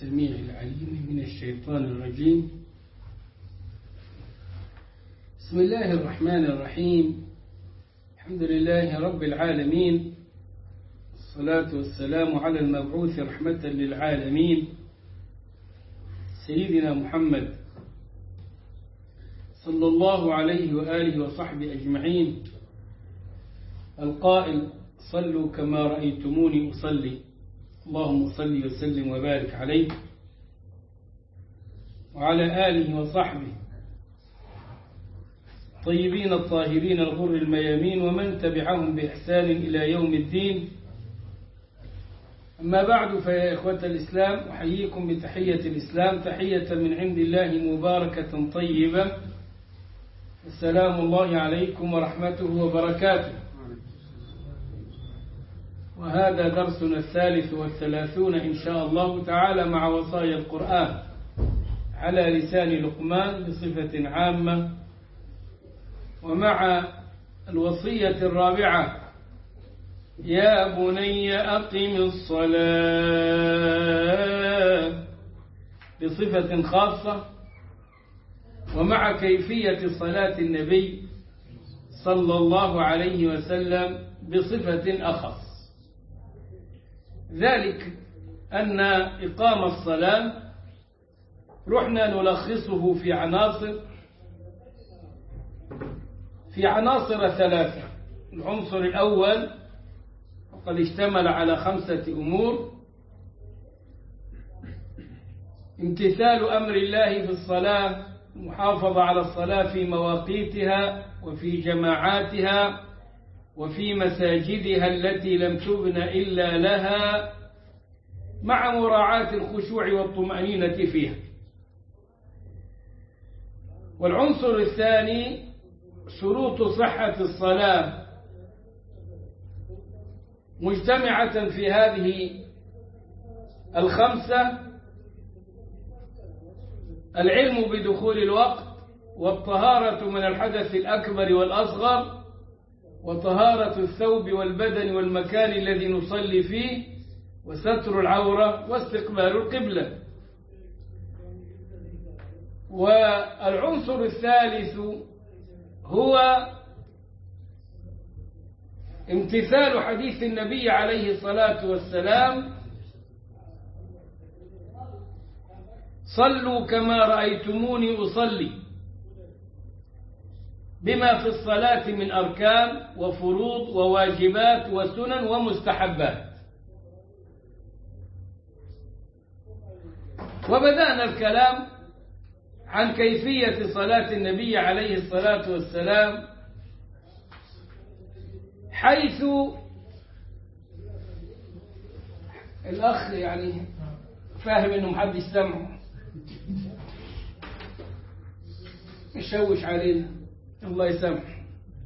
السميع العليم من الشيطان الرجيم بسم الله الرحمن الرحيم الحمد لله رب العالمين الصلاة والسلام على المبعوث رحمة للعالمين سيدنا محمد صلى الله عليه وآله وصحبه أجمعين القائل صلوا كما رأيتموني أصلي اللهم صل وسلم وبارك عليه وعلى آله وصحبه طيبين الطاهرين الغر الميامين ومن تبعهم بإحسان إلى يوم الدين أما بعد فيا إخوة الإسلام أحييكم بتحية الإسلام تحية من عند الله مباركة طيبة السلام الله عليكم ورحمته وبركاته وهذا درسنا الثالث والثلاثون إن شاء الله تعالى مع وصايا القرآن على لسان لقمان بصفة عامة ومع الوصية الرابعة يا بني أقم الصلاة بصفة خاصة ومع كيفية صلاة النبي صلى الله عليه وسلم بصفة أخص ذلك أن إقام الصلاة رحنا نلخصه في عناصر في عناصر ثلاثة العنصر الأول وقد اشتمل على خمسة أمور امتثال أمر الله في الصلاة المحافظة على الصلاة في مواقيتها وفي جماعاتها وفي مساجدها التي لم تبن إلا لها مع مراعاة الخشوع والطمأنينة فيها والعنصر الثاني شروط صحة الصلاة مجتمعة في هذه الخمسة العلم بدخول الوقت والطهارة من الحدث الأكبر والأصغر وطهارة الثوب والبدن والمكان الذي نصلي فيه وستر العورة واستقبال القبلة والعنصر الثالث هو امتثال حديث النبي عليه الصلاة والسلام صلوا كما رأيتموني أصلي بما في الصلاة من أركان وفروض وواجبات وسنن ومستحبات وبدأنا الكلام عن كيفية صلاة النبي عليه الصلاة والسلام حيث الأخ يعني فاهم إنه محدش سمعه يشوش علينا الله يسامح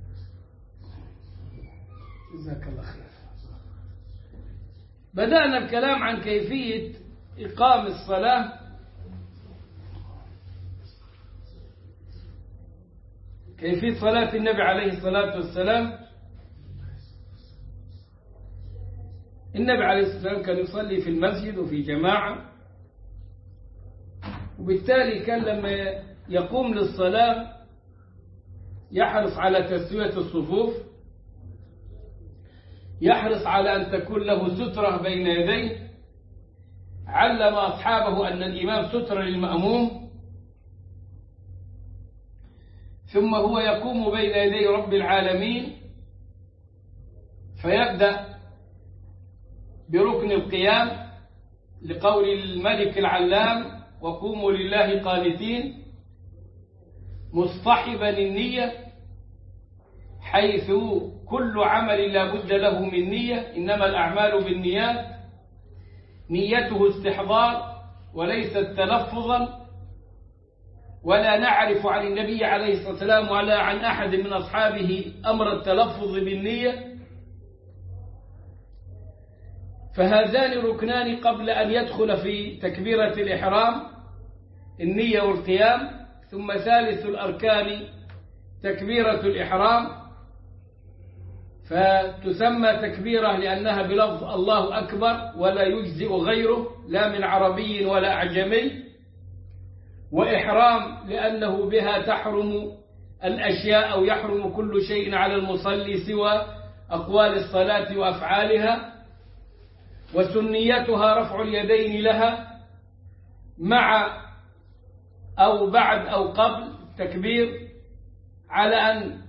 جزاك الله خير بدأنا الكلام عن كيفية إقام الصلاة كيفية صلاة النبي عليه الصلاة والسلام النبي عليه الصلاة والسلام كان يصلي في المسجد وفي جماعة وبالتالي كان لما يقوم للصلاة يحرص على تسوية الصفوف يحرص على أن تكون له سترة بين يديه علم أصحابه أن الإمام سترة للمأموم ثم هو يقوم بين يدي رب العالمين فيبدأ بركن القيام لقول الملك العلام وقوموا لله قانتين مصطحبا النية حيث كل عمل لا بد له من نية إنما الأعمال بالنيات نيته استحضار وليست تلفظا ولا نعرف عن النبي عليه الصلاة والسلام ولا عن أحد من أصحابه أمر التلفظ بالنية فهذان ركنان قبل أن يدخل في تكبيرة الإحرام النية والقيام ثم ثالث الأركان تكبيرة الإحرام فتسمى تكبيرة لأنها بلفظ الله أكبر ولا يجزئ غيره لا من عربي ولا أعجمي وإحرام لأنه بها تحرم الأشياء أو يحرم كل شيء على المصلي سوى أقوال الصلاة وأفعالها وسنيتها رفع اليدين لها مع أو بعد أو قبل تكبير على أن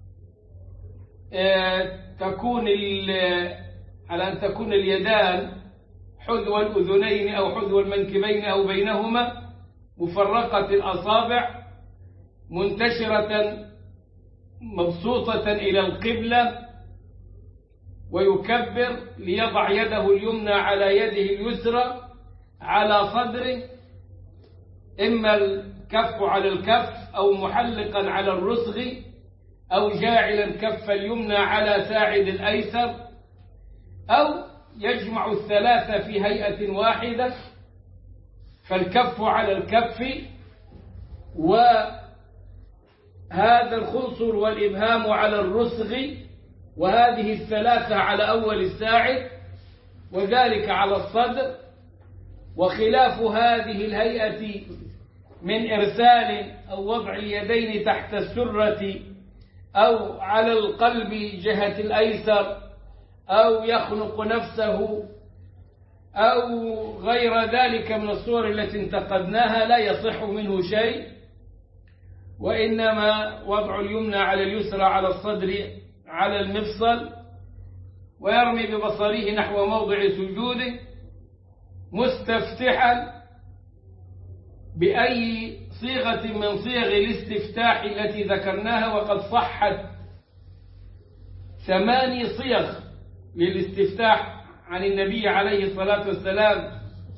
تكون على أن تكون اليدان حذو الأذنين أو حذو المنكبين أو بينهما مفرقة الأصابع منتشرة مبسوطة إلى القبلة ويكبر ليضع يده اليمنى على يده اليسرى على صدره إما الكف على الكف أو محلقا على الرسغ أو جاعلا الكف اليمنى على ساعد الأيسر أو يجمع الثلاثة في هيئة واحدة فالكف على الكف وهذا الخنصر والإبهام على الرسغ وهذه الثلاثة على أول الساعد وذلك على الصدر وخلاف هذه الهيئة من إرسال أو وضع اليدين تحت السرة أو على القلب جهة الأيسر أو يخنق نفسه أو غير ذلك من الصور التي انتقدناها لا يصح منه شيء وإنما وضع اليمنى على اليسرى على الصدر على المفصل ويرمي ببصره نحو موضع سجوده مستفتحا بأي صيغة من صيغ الاستفتاح التي ذكرناها وقد صحت ثماني صيغ للاستفتاح عن النبي عليه الصلاة والسلام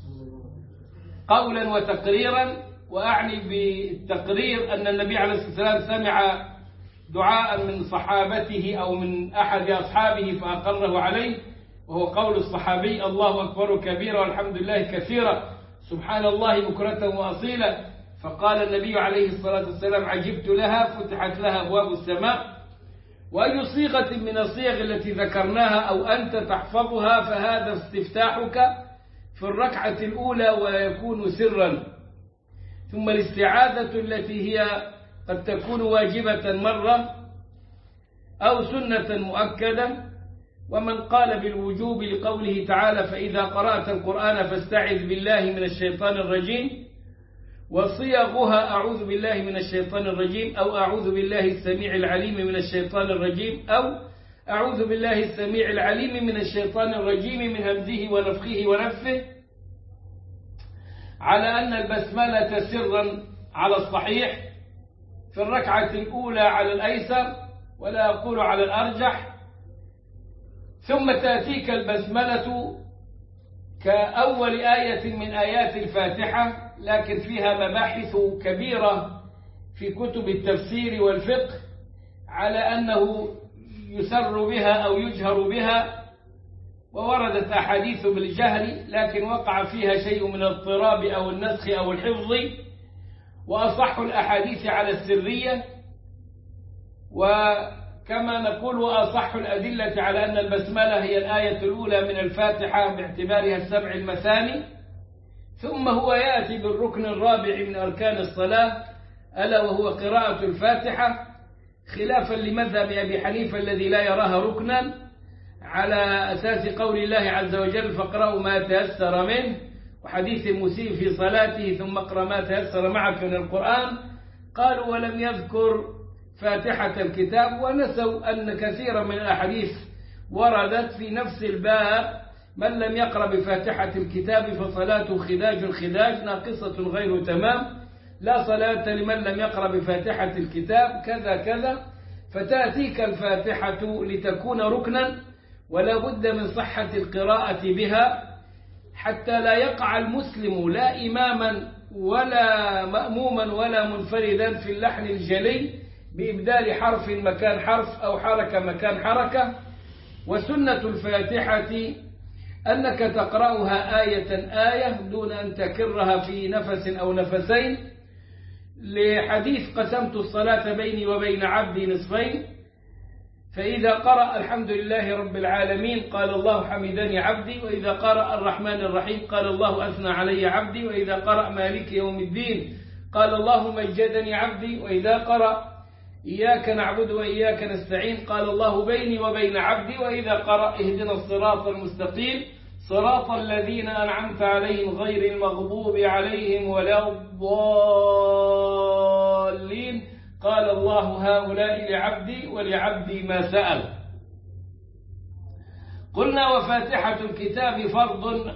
قولا وتقريرا وأعني بالتقرير أن النبي عليه الصلاة والسلام سمع دعاء من صحابته أو من أحد أصحابه فأقره عليه وهو قول الصحابي الله أكبر كبيرا والحمد لله كثيرا سبحان الله بكرة وأصيلا فقال النبي عليه الصلاة والسلام عجبت لها فتحت لها أبواب السماء وأي صيغة من الصيغ التي ذكرناها أو أنت تحفظها فهذا استفتاحك في الركعة الأولى ويكون سرا ثم الاستعاذة التي هي قد تكون واجبة مرة أو سنة مؤكدة ومن قال بالوجوب لقوله تعالى فإذا قرأت القرآن فاستعذ بالله من الشيطان الرجيم وصيغها أعوذ بالله من الشيطان الرجيم أو أعوذ بالله السميع العليم من الشيطان الرجيم أو أعوذ بالله السميع العليم من الشيطان الرجيم من همزه ونفخه ونفه على أن البسملة سرا على الصحيح في الركعة الأولى على الأيسر ولا أقول على الأرجح ثم تأتيك البسملة كأول آية من آيات الفاتحة لكن فيها مباحث كبيرة في كتب التفسير والفقه على أنه يسر بها أو يجهر بها ووردت أحاديث بالجهل لكن وقع فيها شيء من الاضطراب أو النسخ أو الحفظ وأصح الأحاديث على السرية وكما نقول وأصح الأدلة على أن البسملة هي الآية الأولى من الفاتحة باعتبارها السبع المثاني ثم هو يأتي بالركن الرابع من أركان الصلاة ألا وهو قراءة الفاتحة خلافا لمذهب أبي حنيفة الذي لا يراها ركنا على أساس قول الله عز وجل فاقرأوا ما تيسر منه وحديث المسيء في صلاته ثم اقرأ ما تيسر معك من القرآن قالوا ولم يذكر فاتحة الكتاب ونسوا أن كثيرا من الأحاديث وردت في نفس الباب من لم يقرأ بفاتحة الكتاب فصلاته خداج خداج ناقصة غير تمام لا صلاة لمن لم يقرأ بفاتحة الكتاب كذا كذا فتأتيك الفاتحة لتكون ركنا ولا بد من صحة القراءة بها حتى لا يقع المسلم لا إماما ولا مأموما ولا منفردا في اللحن الجلي بإبدال حرف مكان حرف أو حركة مكان حركة وسنة الفاتحة أنك تقرأها آية آية دون أن تكرها في نفس أو نفسين لحديث قسمت الصلاة بيني وبين عبدي نصفين فإذا قرأ الحمد لله رب العالمين قال الله حمدني عبدي وإذا قرأ الرحمن الرحيم قال الله أثنى علي عبدي وإذا قرأ مالك يوم الدين قال الله مجدني عبدي وإذا قرأ إياك نعبد وإياك نستعين قال الله بيني وبين عبدي وإذا قرأ اهدنا الصراط المستقيم صراط الذين أنعمت عليهم غير المغضوب عليهم ولا الضالين قال الله هؤلاء لعبدي ولعبدي ما سأل قلنا وفاتحة الكتاب فرض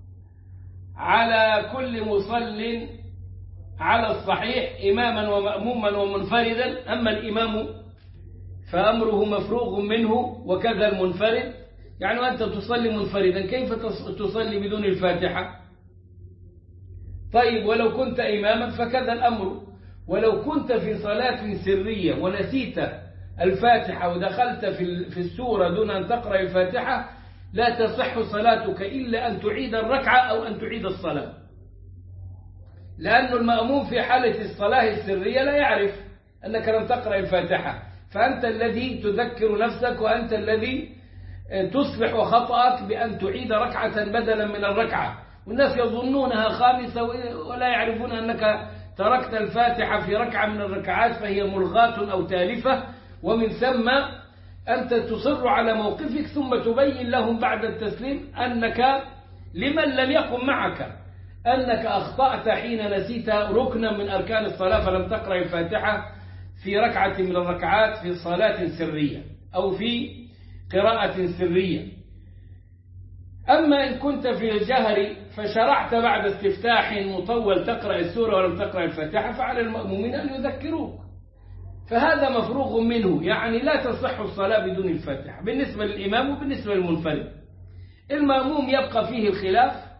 على كل مصل على الصحيح إماما ومأموما ومنفردا أما الإمام فأمره مفروغ منه وكذا المنفرد يعني أنت تصلي منفردا كيف تصلي بدون الفاتحة طيب ولو كنت إماما فكذا الأمر ولو كنت في صلاة سرية ونسيت الفاتحة ودخلت في السورة دون أن تقرأ الفاتحة لا تصح صلاتك إلا أن تعيد الركعة أو أن تعيد الصلاة لأن المأموم في حالة الصلاة السرية لا يعرف أنك لم تقرأ الفاتحة فأنت الذي تذكر نفسك وأنت الذي تصلح خطأك بأن تعيد ركعة بدلا من الركعة والناس يظنونها خامسة ولا يعرفون أنك تركت الفاتحة في ركعة من الركعات فهي ملغاة أو تالفة ومن ثم أنت تصر على موقفك ثم تبين لهم بعد التسليم أنك لمن لم يقم معك أنك أخطأت حين نسيت ركنا من أركان الصلاة فلم تقرأ الفاتحة في ركعة من الركعات في صلاة سرية أو في قراءة سرية أما إن كنت في الجهر فشرعت بعد استفتاح مطول تقرأ السورة ولم تقرأ الفاتحة فعلى المأمومين أن يذكروك فهذا مفروغ منه يعني لا تصح الصلاة بدون الفاتحة بالنسبة للإمام وبالنسبة للمنفرد المأموم يبقى فيه الخلاف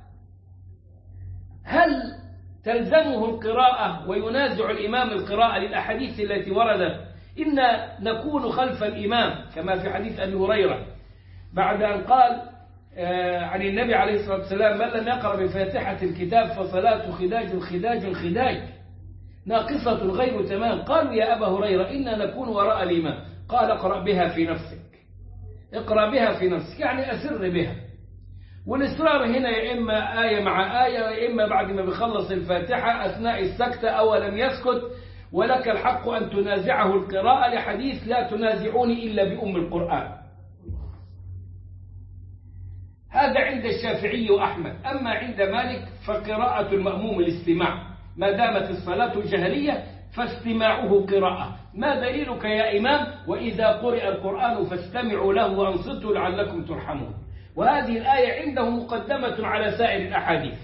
هل تلزمه القراءة وينازع الإمام القراءة للأحاديث التي وردت إن نكون خلف الإمام كما في حديث أبي هريرة بعد أن قال عن النبي عليه الصلاة والسلام من لم يقرأ بفاتحة الكتاب فصلاة خداج خداج خداج ناقصة غير تمام قالوا يا أبا هريرة إنا نكون وراء الإمام قال اقرأ بها في نفسك اقرأ بها في نفسك يعني أسر بها والإصرار هنا يا إما آية مع آية يا إما بعد ما بيخلص الفاتحة أثناء السكتة أو لم يسكت ولك الحق أن تنازعه القراءة لحديث لا تنازعوني إلا بأم القرآن هذا عند الشافعي وأحمد أما عند مالك فقراءة المأموم الاستماع ما دامت الصلاة جهرية فاستماعه قراءة ما دليلك يا إمام وإذا قرئ القرآن فاستمعوا له وأنصتوا لعلكم ترحمون وهذه الآية عنده مقدمة على سائر الأحاديث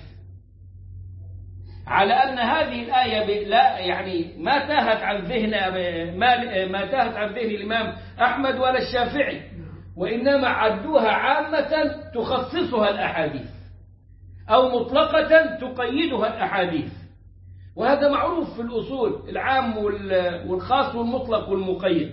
على أن هذه الآية لا يعني ما تاهت عن ذهن ما ما تاهت عن ذهن الإمام أحمد ولا الشافعي وإنما عدوها عامة تخصصها الأحاديث أو مطلقة تقيدها الأحاديث وهذا معروف في الأصول العام والخاص والمطلق والمقيد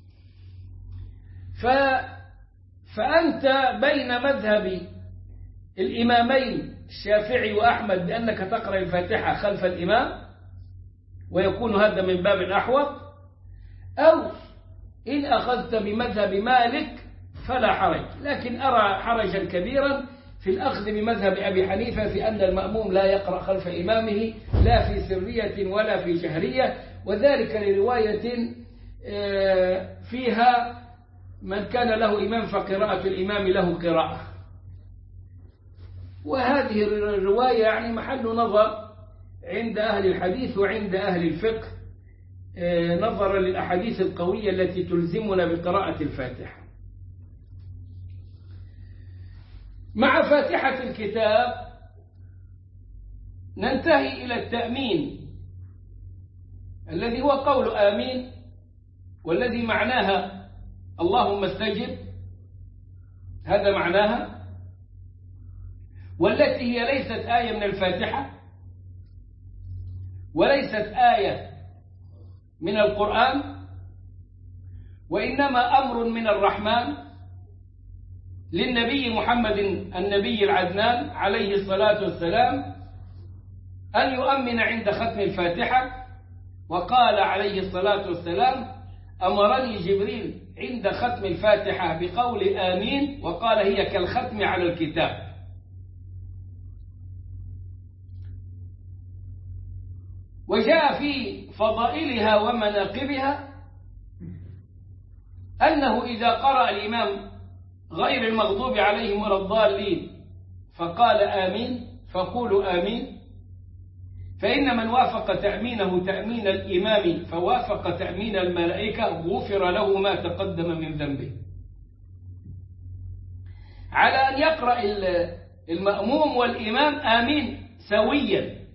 ف فأنت بين مذهب الإمامين الشافعي وأحمد بأنك تقرأ الفاتحة خلف الإمام ويكون هذا من باب أحوط أو إن أخذت بمذهب مالك فلا حرج لكن أرى حرجا كبيرا في الأخذ بمذهب أبي حنيفة في أن المأموم لا يقرأ خلف إمامه لا في سرية ولا في جهرية وذلك لرواية فيها من كان له إمام فقراءة الإمام له قراءة وهذه الرواية يعني محل نظر عند أهل الحديث وعند أهل الفقه نظرا للأحاديث القوية التي تلزمنا بقراءة الفاتحة مع فاتحة الكتاب ننتهي إلى التأمين الذي هو قول آمين والذي معناها اللهم استجب هذا معناها والتي هي ليست آية من الفاتحة وليست آية من القرآن وإنما أمر من الرحمن للنبي محمد النبي العدنان عليه الصلاة والسلام أن يؤمن عند ختم الفاتحة وقال عليه الصلاة والسلام أمرني جبريل عند ختم الفاتحة بقول آمين وقال هي كالختم على الكتاب وجاء في فضائلها ومناقبها أنه إذا قرأ الإمام غير المغضوب عليهم ولا الضالين فقال آمين فقولوا آمين فإن من وافق تأمينه تأمين الإمام فوافق تأمين الملائكة غفر له ما تقدم من ذنبه على أن يقرأ المأموم والإمام آمين سويا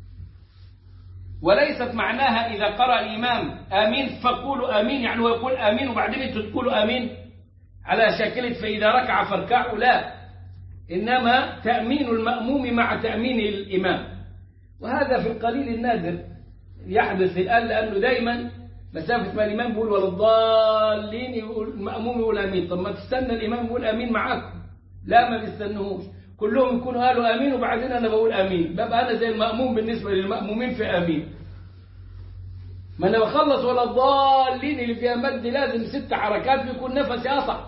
وليست معناها إذا قرأ الإمام آمين فقولوا آمين يعني هو يقول آمين وبعدين أنتوا تقولوا آمين على شكلة فإذا ركع فاركعوا لا إنما تأمين المأموم مع تأمين الإمام وهذا في القليل النادر يحدث الآن لأنه دائما مسافة ما الإمام بيقول ولا الضالين يقول المأموم يقول آمين طب ما تستنى الإمام يقول آمين معاكم لا ما بيستنوهوش كلهم يكونوا قالوا آمين وبعدين أنا بقول آمين ببقى أنا زي المأموم بالنسبة للمأمومين في آمين ما أنا بخلص ولا الضالين اللي فيها مد لازم ست حركات بيكون نفسي أصعب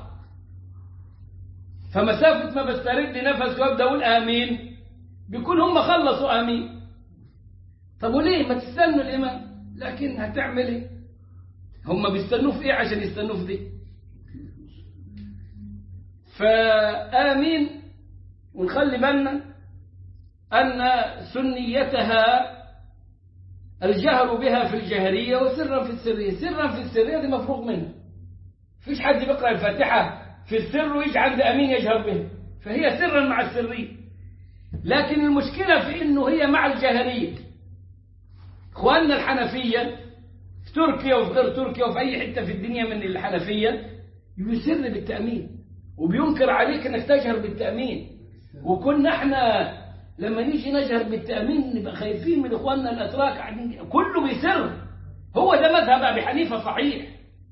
فمسافة ما بسترد نفسي وابدأ أقول آمين بيكون هم خلصوا آمين طب وليه ما تستنوا الإمام لكن هتعمل إيه هم بيستنوه في إيه عشان يستنوه في دي فآمين ونخلي بالنا أن سنيتها الجهر بها في الجهرية وسرا في السرية سرا في السرية دي مفروغ منها فيش حد بيقرأ الفاتحة في السر ويجي عند أمين يجهر بها فهي سرا مع السرية لكن المشكلة في أنه هي مع الجهرية إخواننا الحنفية في تركيا وفي غير تركيا وفي أي حتة في الدنيا من الحنفية يسر بالتأمين وبينكر عليك أنك تجهر بالتأمين وكنا احنا لما نيجي نجهر بالتأمين نبقى خايفين من إخواننا الأتراك قاعدين كله بيسر هو ده مذهب أبي حنيفة صحيح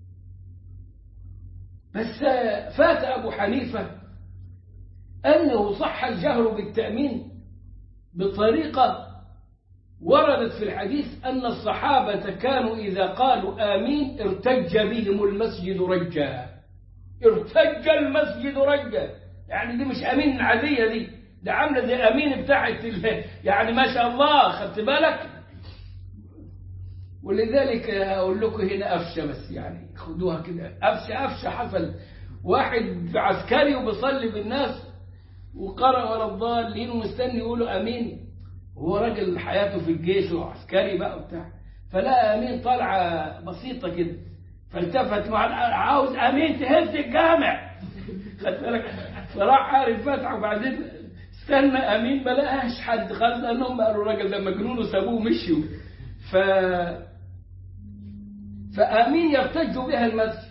بس فات أبو حنيفة أنه صح الجهر بالتأمين بطريقة وردت في الحديث أن الصحابة كانوا إذا قالوا آمين ارتج بهم المسجد رجا ارتج المسجد رجا يعني دي مش أمين عادية دي ده عاملة زي أمين بتاعت يعني ما شاء الله خدت بالك ولذلك أقول لكم هنا أفشة بس يعني خدوها كده أفشة أفشة حصل واحد عسكري وبيصلي بالناس وقرأ ولا الضالين ومستني يقولوا أمين هو راجل حياته في الجيش وعسكري بقى وبتاع فلا أمين طلعة بسيطة كده فالتفت مع عاوز أمين تهز الجامع خدت بالك فراح عارف فتح وبعدين استنى أمين ما لقاش حد خالص لأنهم قالوا الراجل ده مجنون وسابوه ومشيوا ف فآمين يرتج بها المسجد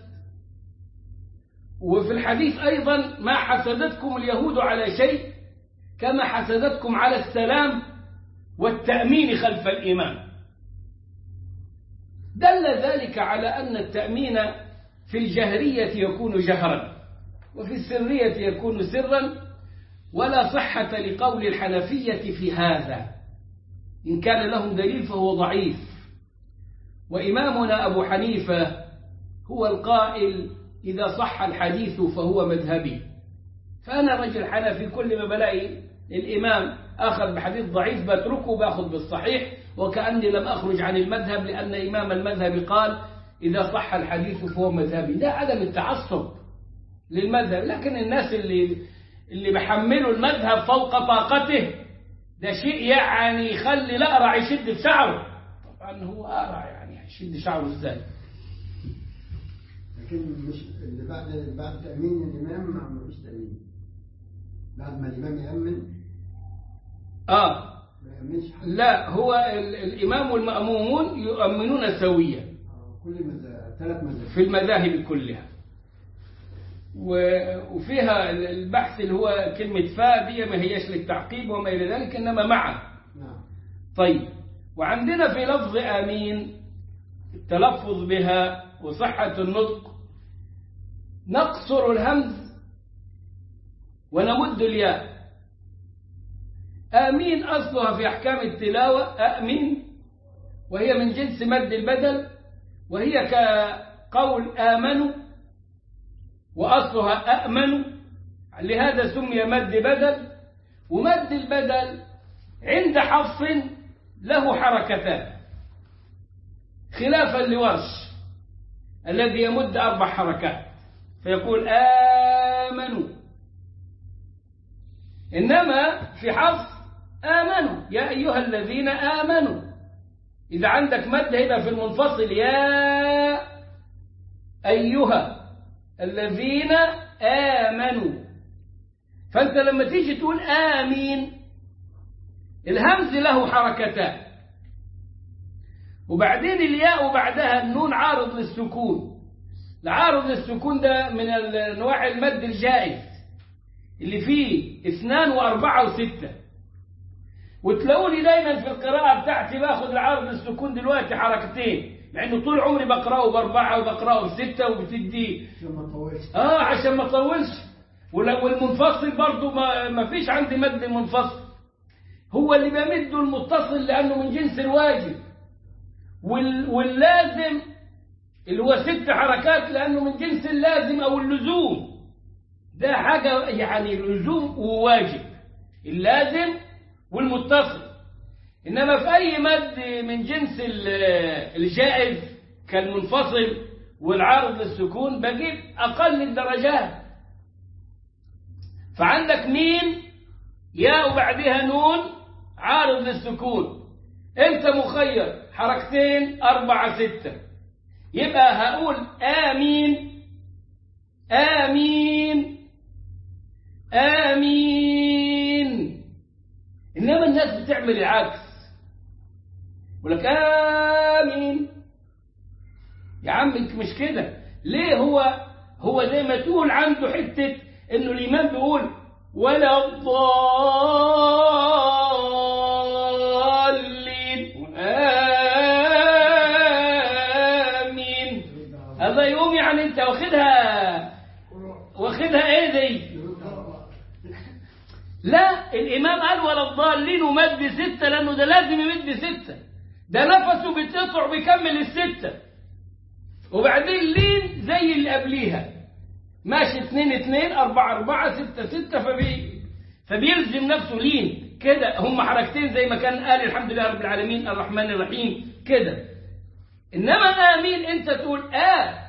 وفي الحديث أيضا ما حسدتكم اليهود على شيء كما حسدتكم على السلام والتأمين خلف الإمام دل ذلك على أن التأمين في الجهرية يكون جهرا وفي السرية يكون سرا ولا صحة لقول الحنفية في هذا إن كان لهم دليل فهو ضعيف وإمامنا أبو حنيفة هو القائل إذا صح الحديث فهو مذهبي فأنا رجل حنفي كل ما بلاقي الإمام أخذ بحديث ضعيف بتركه باخذ بالصحيح وكأني لم أخرج عن المذهب لأن إمام المذهب قال إذا صح الحديث فهو مذهبي ده عدم التعصب للمذهب لكن الناس اللي اللي بحملوا المذهب فوق طاقته ده شيء يعني يخلي الأقرع يشد في شعره طبعا هو أقرع يعني يشد شعره ازاي لكن مش اللي بعد بعد تأمين الإمام ما فيش تأمين بعد ما الإمام يأمن آه ما يأمنش حد لا هو ال- الإمام والمأمومون يؤمنون سويا آه، كل مذاهب ثلاث مذاهب في المذاهب كلها و- وفيها البحث اللي هو كلمة فاء دي ما هيش للتعقيب وما إلى ذلك إنما مع نعم طيب وعندنا في لفظ آمين التلفظ بها وصحة النطق نقصر الهمز ونمد الياء آمين أصلها في أحكام التلاوة آمين وهي من جنس مد البدل وهي قول آمنوا وأصلها أأمن لهذا سمي مد بدل ومد البدل عند حفص له حركتان خلافا لورش الذي يمد أربع حركات فيقول آمنوا إنما في حفص آمنوا يا أيها الذين آمنوا إذا عندك مد هيبقى في المنفصل يا أيها الذين آمنوا فأنت لما تيجي تقول آمين الهمز له حركتان وبعدين الياء وبعدها النون عارض للسكون العارض للسكون ده من انواع المد الجائز اللي فيه اثنان واربعة وستة وتلاقوني دايما في القراءة بتاعتي باخد العارض للسكون دلوقتي حركتين لانه طول عمري بقراه باربعة وبقراه بستة وبتدي عشان ما تطولش اه عشان ما اطولش ول- والمنفصل برضو ما, ما فيش عندي مد منفصل هو اللي بمده المتصل لانه من جنس الواجب وال واللازم اللي هو ست حركات لانه من جنس اللازم او اللزوم ده حاجه يعني لزوم وواجب اللازم والمتصل انما في اي مد من جنس ال- الجائز كالمنفصل والعارض للسكون بجيب اقل الدرجات فعندك ميم ياء وبعدها نون عارض للسكون انت مخير حركتين أربعة ستة يبقى هقول آمين آمين آمين إنما الناس بتعمل العكس يقول لك آمين يا عم انت مش كده ليه هو هو زي ما تقول عنده حتة انه الإمام بيقول ولا الضالين آمين هذا يوم يعني انت واخدها واخدها ايه دي لا الإمام قال ولا الضالين ومد ستة لأنه ده لازم يمد ستة ده نفسه بيتقطع بيكمل الستة وبعدين لين زي اللي قبليها ماشي اتنين اتنين أربعة أربعة ستة ستة فبي فبيلزم نفسه لين كده هم حركتين زي ما كان قال الحمد لله رب العالمين الرحمن الرحيم كده إنما آمين أنت تقول آه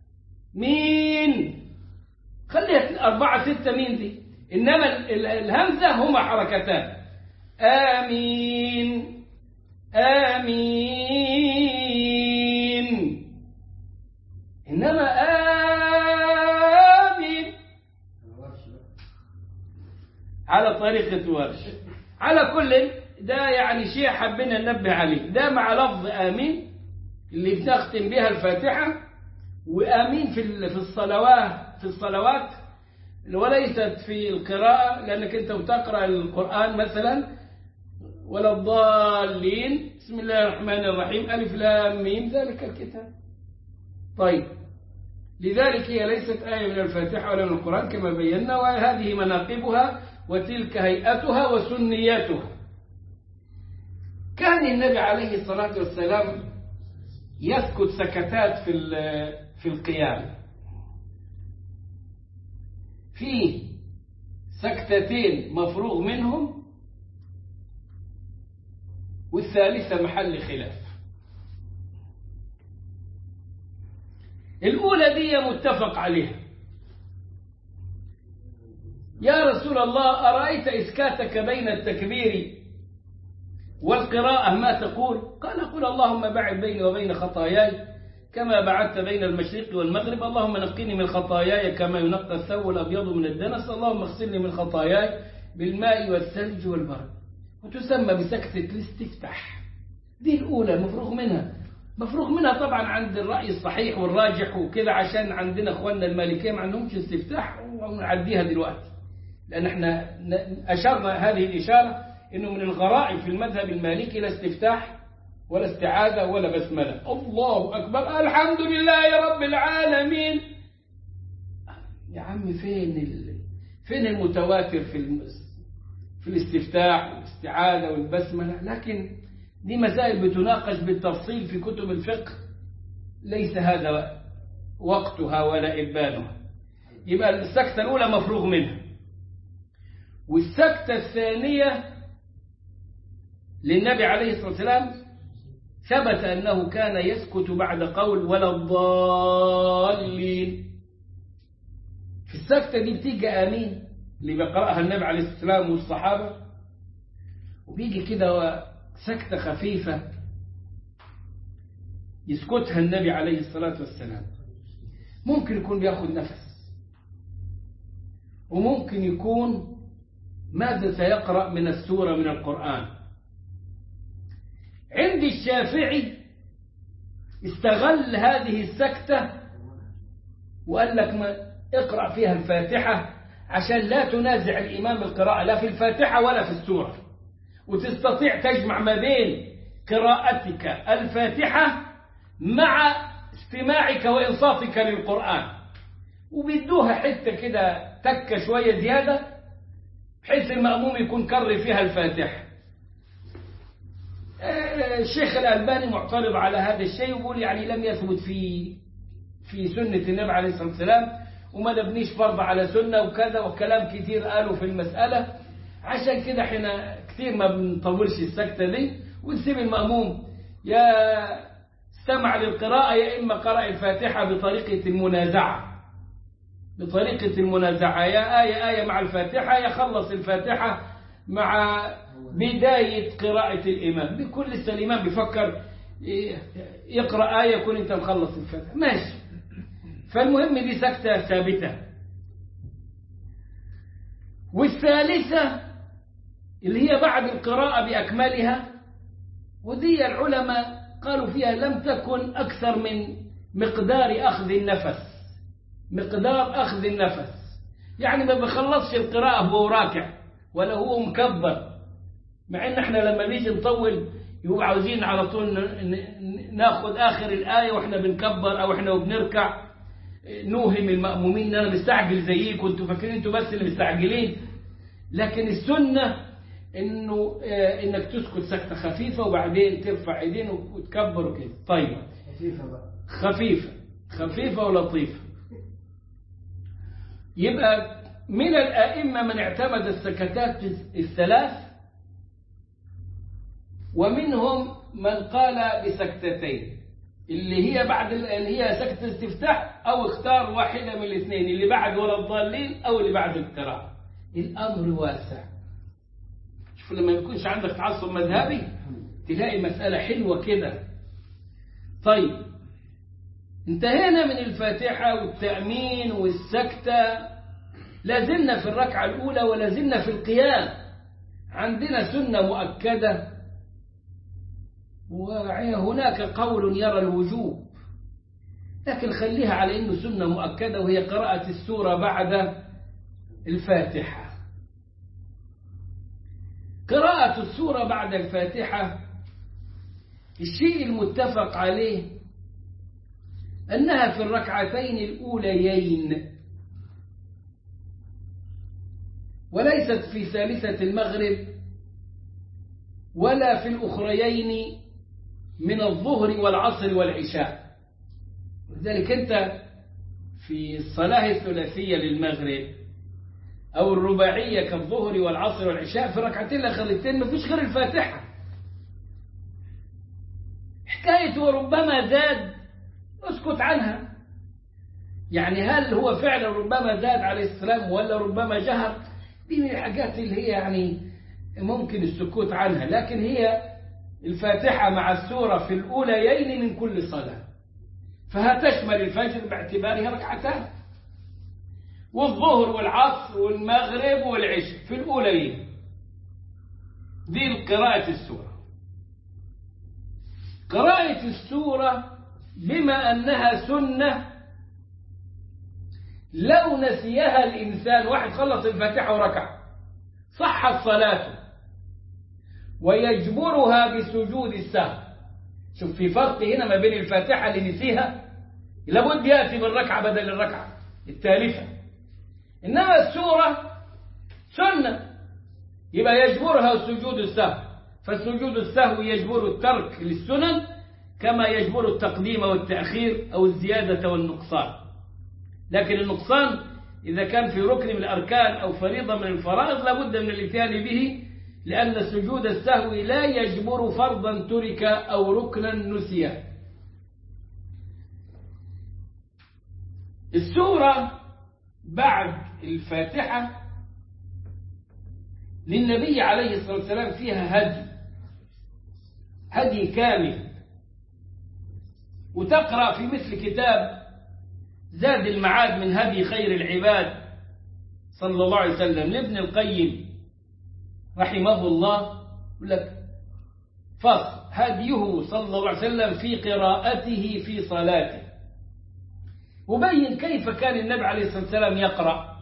مين خليها أربعة ستة مين دي إنما ال- ال- الهمزة هما حركتان آمين آمين إنما آمين على طريقة ورش على كل ده يعني شيء حبينا ننبه عليه ده مع لفظ آمين اللي بنختم بها الفاتحة وآمين في ال- في الصلوات في الصلوات وليست في القراءة لأنك أنت بتقرأ القرآن مثلا ولا الضالين بسم الله الرحمن الرحيم ألف لام ميم ذلك الكتاب طيب لذلك هي ليست آية من الفاتحة ولا من القرآن كما بينا وهذه مناقبها وتلك هيئتها وسنياتها كان النبي عليه الصلاة والسلام يسكت سكتات في ال- في القيام فيه سكتتين مفروغ منهم والثالثة محل خلاف الأولى دي متفق عليها يا رسول الله أرأيت إسكاتك بين التكبير والقراءة ما تقول قال قل اللهم بعد بيني وبين خطاياي كما بعدت بين المشرق والمغرب اللهم نقني من خطاياي كما ينقى الثوب الأبيض من الدنس اللهم اغسلني من خطاياي بالماء والثلج والبرد وتسمى بسكتة الاستفتاح دي الأولى مفروغ منها مفروغ منها طبعا عند الرأي الصحيح والراجح وكده عشان عندنا اخواننا المالكية ما عندهمش استفتاح ونعديها دلوقتي لأن احنا ن- أشرنا هذه الإشارة إنه من الغرائب في المذهب المالكي لا استفتاح ولا استعاذة ولا بسملة الله أكبر الحمد لله يا رب العالمين يا عم فين ال... فين المتواتر في الم... في الاستفتاح والاستعاذة والبسملة لكن دي مسائل بتناقش بالتفصيل في كتب الفقه ليس هذا وقتها ولا إبانها يبقى السكتة الأولى مفروغ منها والسكتة الثانية للنبي عليه الصلاة والسلام ثبت أنه كان يسكت بعد قول ولا الضالين في السكتة دي بتيجي آمين اللي بيقرأها النبي عليه الصلاة والسلام والصحابة وبيجي كده سكتة خفيفة يسكتها النبي عليه الصلاة والسلام ممكن يكون بياخد نفس وممكن يكون ماذا سيقرأ من السورة من القرآن عند الشافعي استغل هذه السكتة وقال لك ما اقرأ فيها الفاتحة عشان لا تنازع الإمام القراءة لا في الفاتحة ولا في السورة وتستطيع تجمع ما بين قراءتك الفاتحة مع استماعك وإنصاتك للقرآن وبيدوها حتة كده تكة شوية زيادة بحيث المأموم يكون كر فيها الفاتحة الشيخ الألباني معترض على هذا الشيء ويقول يعني لم يثبت في في سنة النبي عليه الصلاة والسلام وما نبنيش فرض على سنة وكذا وكلام كتير قالوا في المسألة عشان كده احنا كتير ما بنطولش السكتة دي ونسيب المأموم يا استمع للقراءة يا إما قرأ الفاتحة بطريقة المنازعة بطريقة المنازعة يا آية آية مع الفاتحة يخلص الفاتحة مع بداية قراءة الإمام بكل لسه الإمام بيفكر يقرأ آية يكون أنت مخلص الفاتحة ماشي فالمهم دي سكتة ثابتة والثالثة اللي هي بعد القراءة بأكملها ودي العلماء قالوا فيها لم تكن أكثر من مقدار أخذ النفس مقدار أخذ النفس يعني ما بخلصش القراءة وهو راكع ولا هو مكبر مع ان احنا لما نيجي نطول يبقوا عاوزين على طول ناخد اخر الايه واحنا بنكبر او احنا وبنركع نوهم المأمومين ان انا مستعجل زيكم انتوا فاكرين انتوا بس اللي مستعجلين لكن السنه انه اه انك تسكت سكته خفيفه وبعدين ترفع ايدين وتكبر وكده طيب خفيفة بقى خفيفه خفيفه ولطيفه يبقى من الائمه من اعتمد السكتات الثلاث ومنهم من قال بسكتتين اللي هي بعد اللي هي سكتة استفتاح أو اختار واحدة من الاثنين اللي بعد ولا الضالين أو اللي بعد القراءة الأمر واسع شوف لما يكونش عندك تعصب مذهبي تلاقي مسألة حلوة كده طيب انتهينا من الفاتحة والتأمين والسكتة لازلنا في الركعة الأولى ولازلنا في القيام عندنا سنة مؤكدة وهناك قول يرى الوجوب لكن خليها على انه سنه مؤكده وهي قراءه السوره بعد الفاتحه قراءه السوره بعد الفاتحه الشيء المتفق عليه انها في الركعتين الاوليين وليست في ثالثه المغرب ولا في الاخريين من الظهر والعصر والعشاء لذلك أنت في الصلاة الثلاثية للمغرب أو الرباعية كالظهر والعصر والعشاء في ركعتين الأخرتين ما فيش غير الفاتحة حكاية وربما زاد اسكت عنها يعني هل هو فعلا ربما زاد عليه السلام ولا ربما جهر دي من الحاجات اللي هي يعني ممكن السكوت عنها لكن هي الفاتحة مع السورة في الأوليين من كل صلاة فهتشمل الفجر باعتبارها ركعتان والظهر والعصر والمغرب والعشاء في الأوليين دي قراءة السورة قراءة السورة بما أنها سنة لو نسيها الإنسان واحد خلص الفاتحة وركع صحت صلاته ويجبرها بسجود السهو شوف في فرق هنا ما بين الفاتحة اللي نسيها لابد يأتي بالركعة بدل الركعة الثالثة إنما السورة سنة يبقى يجبرها سجود السهو فسجود السهو يجبر الترك للسنن كما يجبر التقديم والتأخير أو الزيادة والنقصان لكن النقصان إذا كان في ركن من الأركان أو فريضة من الفرائض لابد من الاتيان به لأن سجود السهو لا يجبر فرضا ترك أو ركنا نسي السورة بعد الفاتحة للنبي عليه الصلاة والسلام فيها هدي هدي كامل وتقرأ في مثل كتاب زاد المعاد من هدي خير العباد صلى الله عليه وسلم لابن القيم رحمه الله يقول لك فصل هديه صلى الله عليه وسلم في قراءته في صلاته وبين كيف كان النبي عليه الصلاة والسلام يقرأ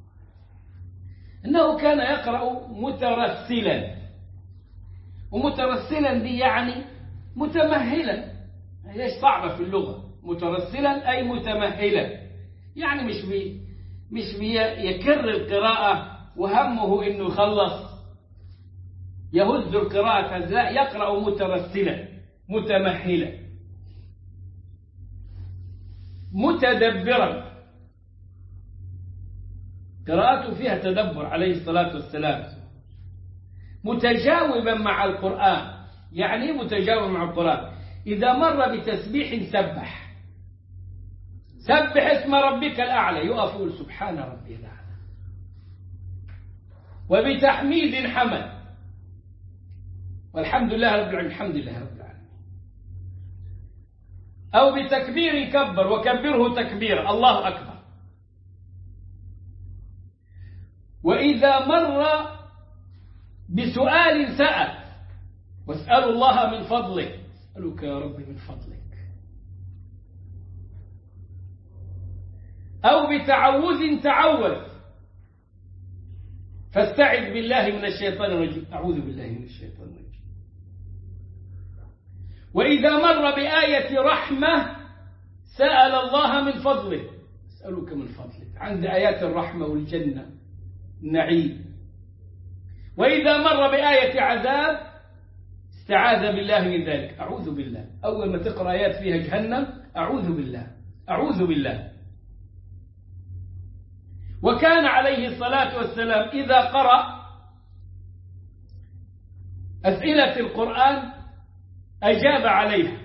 إنه كان يقرأ مترسلا ومترسلا دي يعني متمهلا هيش صعبة في اللغة مترسلا أي متمهلا يعني مش بي مش بيكر القراءة وهمه إنه يخلص يهز القراءة لا يقرأ مترسلا متمهلا متدبرا قراءته فيها تدبر عليه الصلاة والسلام متجاوبا مع القرآن يعني متجاوبا مع القرآن إذا مر بتسبيح سبح سبح اسم ربك الأعلى يقف يقول سبحان ربي الأعلى وبتحميد حمد والحمد لله رب العالمين الحمد لله رب العالمين أو بتكبير كبر وكبره تكبير الله أكبر وإذا مر بسؤال سأل واسألوا الله من فضله أسألك يا رب من فضلك أو بتعوذ تعوذ فاستعذ بالله من الشيطان الرجيم أعوذ بالله من الشيطان الرجيم وإذا مر بآية رحمة سأل الله من فضله أسألك من فضلك عند آيات الرحمة والجنة النعيم وإذا مر بآية عذاب استعاذ بالله من ذلك أعوذ بالله أول ما تقرأ آيات فيها جهنم أعوذ بالله أعوذ بالله وكان عليه الصلاة والسلام إذا قرأ أسئلة القرآن أجاب عليها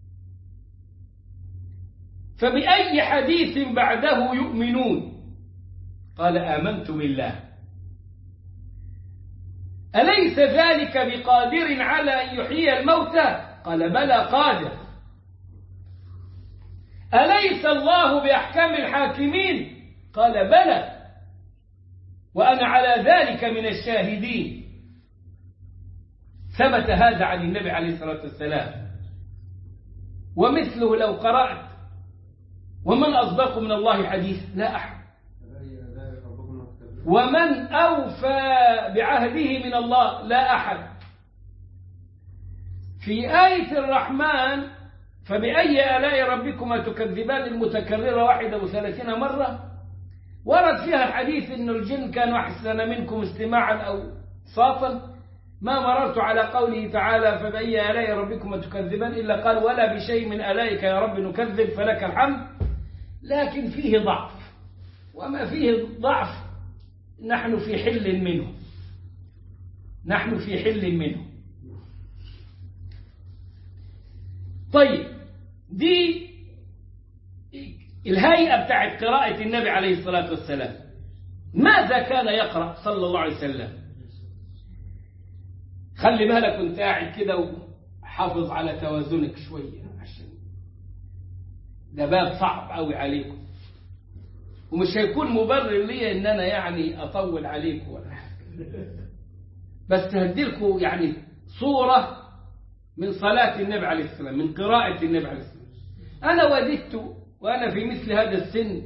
فبأي حديث بعده يؤمنون قال آمنت بالله أليس ذلك بقادر على أن يحيي الموتى قال بلى قادر أليس الله بأحكام الحاكمين قال بلى وأنا على ذلك من الشاهدين ثبت هذا عن النبي عليه الصلاة والسلام ومثله لو قرأت ومن أصدق من الله حديث لا أحد ومن أوفى بعهده من الله لا أحد في آية الرحمن فبأي آلاء ربكما تكذبان المتكررة واحدة وثلاثين مرة ورد فيها الحديث أن الجن كانوا أحسن منكم استماعا أو صاتا ما مررت على قوله تعالى فبأي آلاء ربكما تكذبان إلا قال ولا بشيء من آلائك يا رب نكذب فلك الحمد لكن فيه ضعف وما فيه ضعف نحن في حل منه نحن في حل منه طيب دي الهيئة بتاعت قراءة النبي عليه الصلاة والسلام ماذا كان يقرأ صلى الله عليه وسلم خلي بالك وانت قاعد كده وحافظ على توازنك شوية عشان ده باب صعب قوي عليكم ومش هيكون مبرر لي ان انا يعني اطول عليكم ولا حاجه بس هديلكم يعني صوره من صلاه النبي عليه السلام من قراءه النبي عليه السلام انا وددت وانا في مثل هذا السن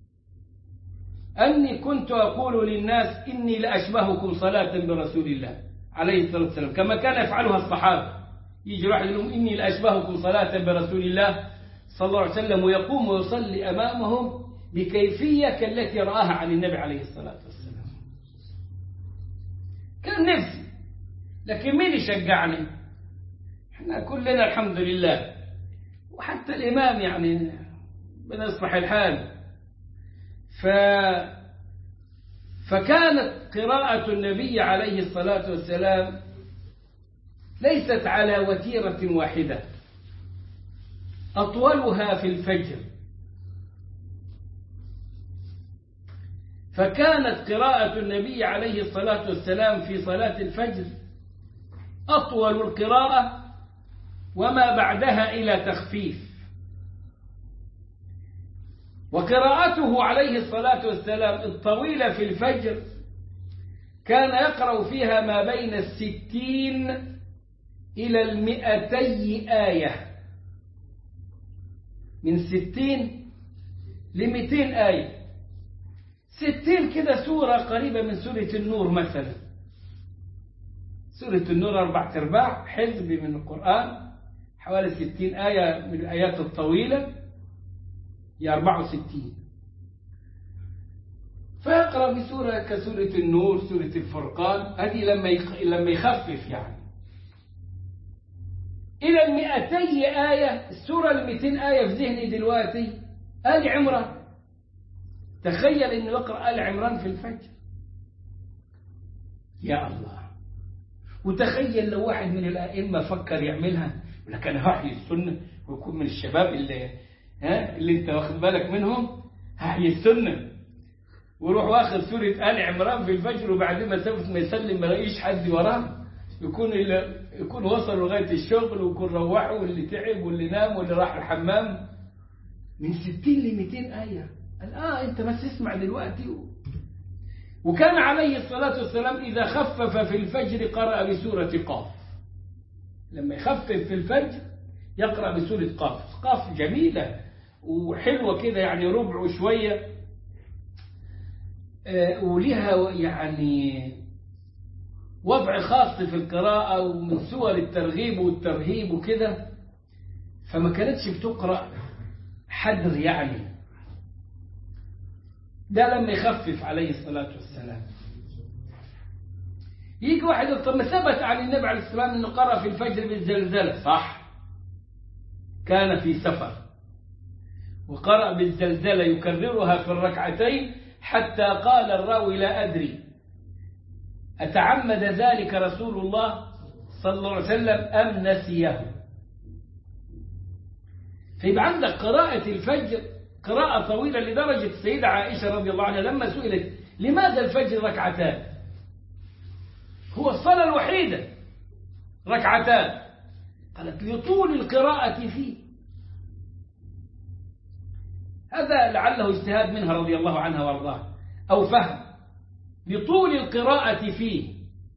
اني كنت اقول للناس اني لاشبهكم صلاه برسول الله عليه الصلاه والسلام كما كان يفعلها الصحابه يجي واحد يقول لهم اني لاشبهكم صلاه برسول الله صلى الله عليه وسلم ويقوم ويصلي امامهم بكيفية كالتي رآها عن النبي عليه الصلاة والسلام كان نفسي لكن مين يشجعني احنا كلنا الحمد لله وحتى الإمام يعني بنصلح الحال ف فكانت قراءة النبي عليه الصلاة والسلام ليست على وتيرة واحدة أطولها في الفجر فكانت قراءة النبي عليه الصلاة والسلام في صلاة الفجر أطول القراءة وما بعدها إلى تخفيف وقراءته عليه الصلاة والسلام الطويلة في الفجر كان يقرأ فيها ما بين الستين إلى المئتي آية من ستين لمئتين آية ستين كده سورة قريبة من سورة النور مثلا سورة النور أربعة أرباع حزب من القرآن حوالي ستين آية من الآيات الطويلة هي أربعة وستين فيقرأ بسورة كسورة النور سورة الفرقان هذه لما لما يخفف يعني إلى المئتي آية السورة المئتين آية في ذهني دلوقتي آل عمران تخيل إنه يقرأ آل عمران في الفجر يا الله وتخيل لو واحد من الأئمة فكر يعملها لكن هحيي السنة ويكون من الشباب اللي ها اللي انت واخد بالك منهم هحيي السنة ويروح واخد سورة آل عمران في الفجر وبعدين مسافة ما يسلم ما يلاقيش حد وراه يكون يكون وصل لغاية الشغل ويكون روحوا واللي تعب واللي نام واللي راح الحمام من 60 ل 200 آية قال اه انت بس اسمع دلوقتي و... وكان عليه الصلاة والسلام إذا خفف في الفجر قرأ بسورة قاف لما يخفف في الفجر يقرأ بسورة قاف قاف جميلة وحلوة كده يعني ربع وشوية آه ولها يعني وضع خاص في القراءة ومن سور الترغيب والترهيب وكده فما كانتش بتقرأ حدر يعني ده لما يخفف عليه الصلاة والسلام يجي واحد يقول طب ما ثبت عن النبي عليه السلام انه قرأ في الفجر بالزلزلة صح كان في سفر وقرأ بالزلزلة يكررها في الركعتين حتى قال الراوي لا أدري أتعمد ذلك رسول الله صلى الله عليه وسلم أم نسيه فيبقى عندك قراءة الفجر قراءة طويلة لدرجة السيدة عائشة رضي الله عنها لما سئلت لماذا الفجر ركعتان هو الصلاة الوحيدة ركعتان قالت لطول القراءة فيه هذا لعله اجتهاد منها رضي الله عنها وارضاها أو فهم لطول القراءة فيه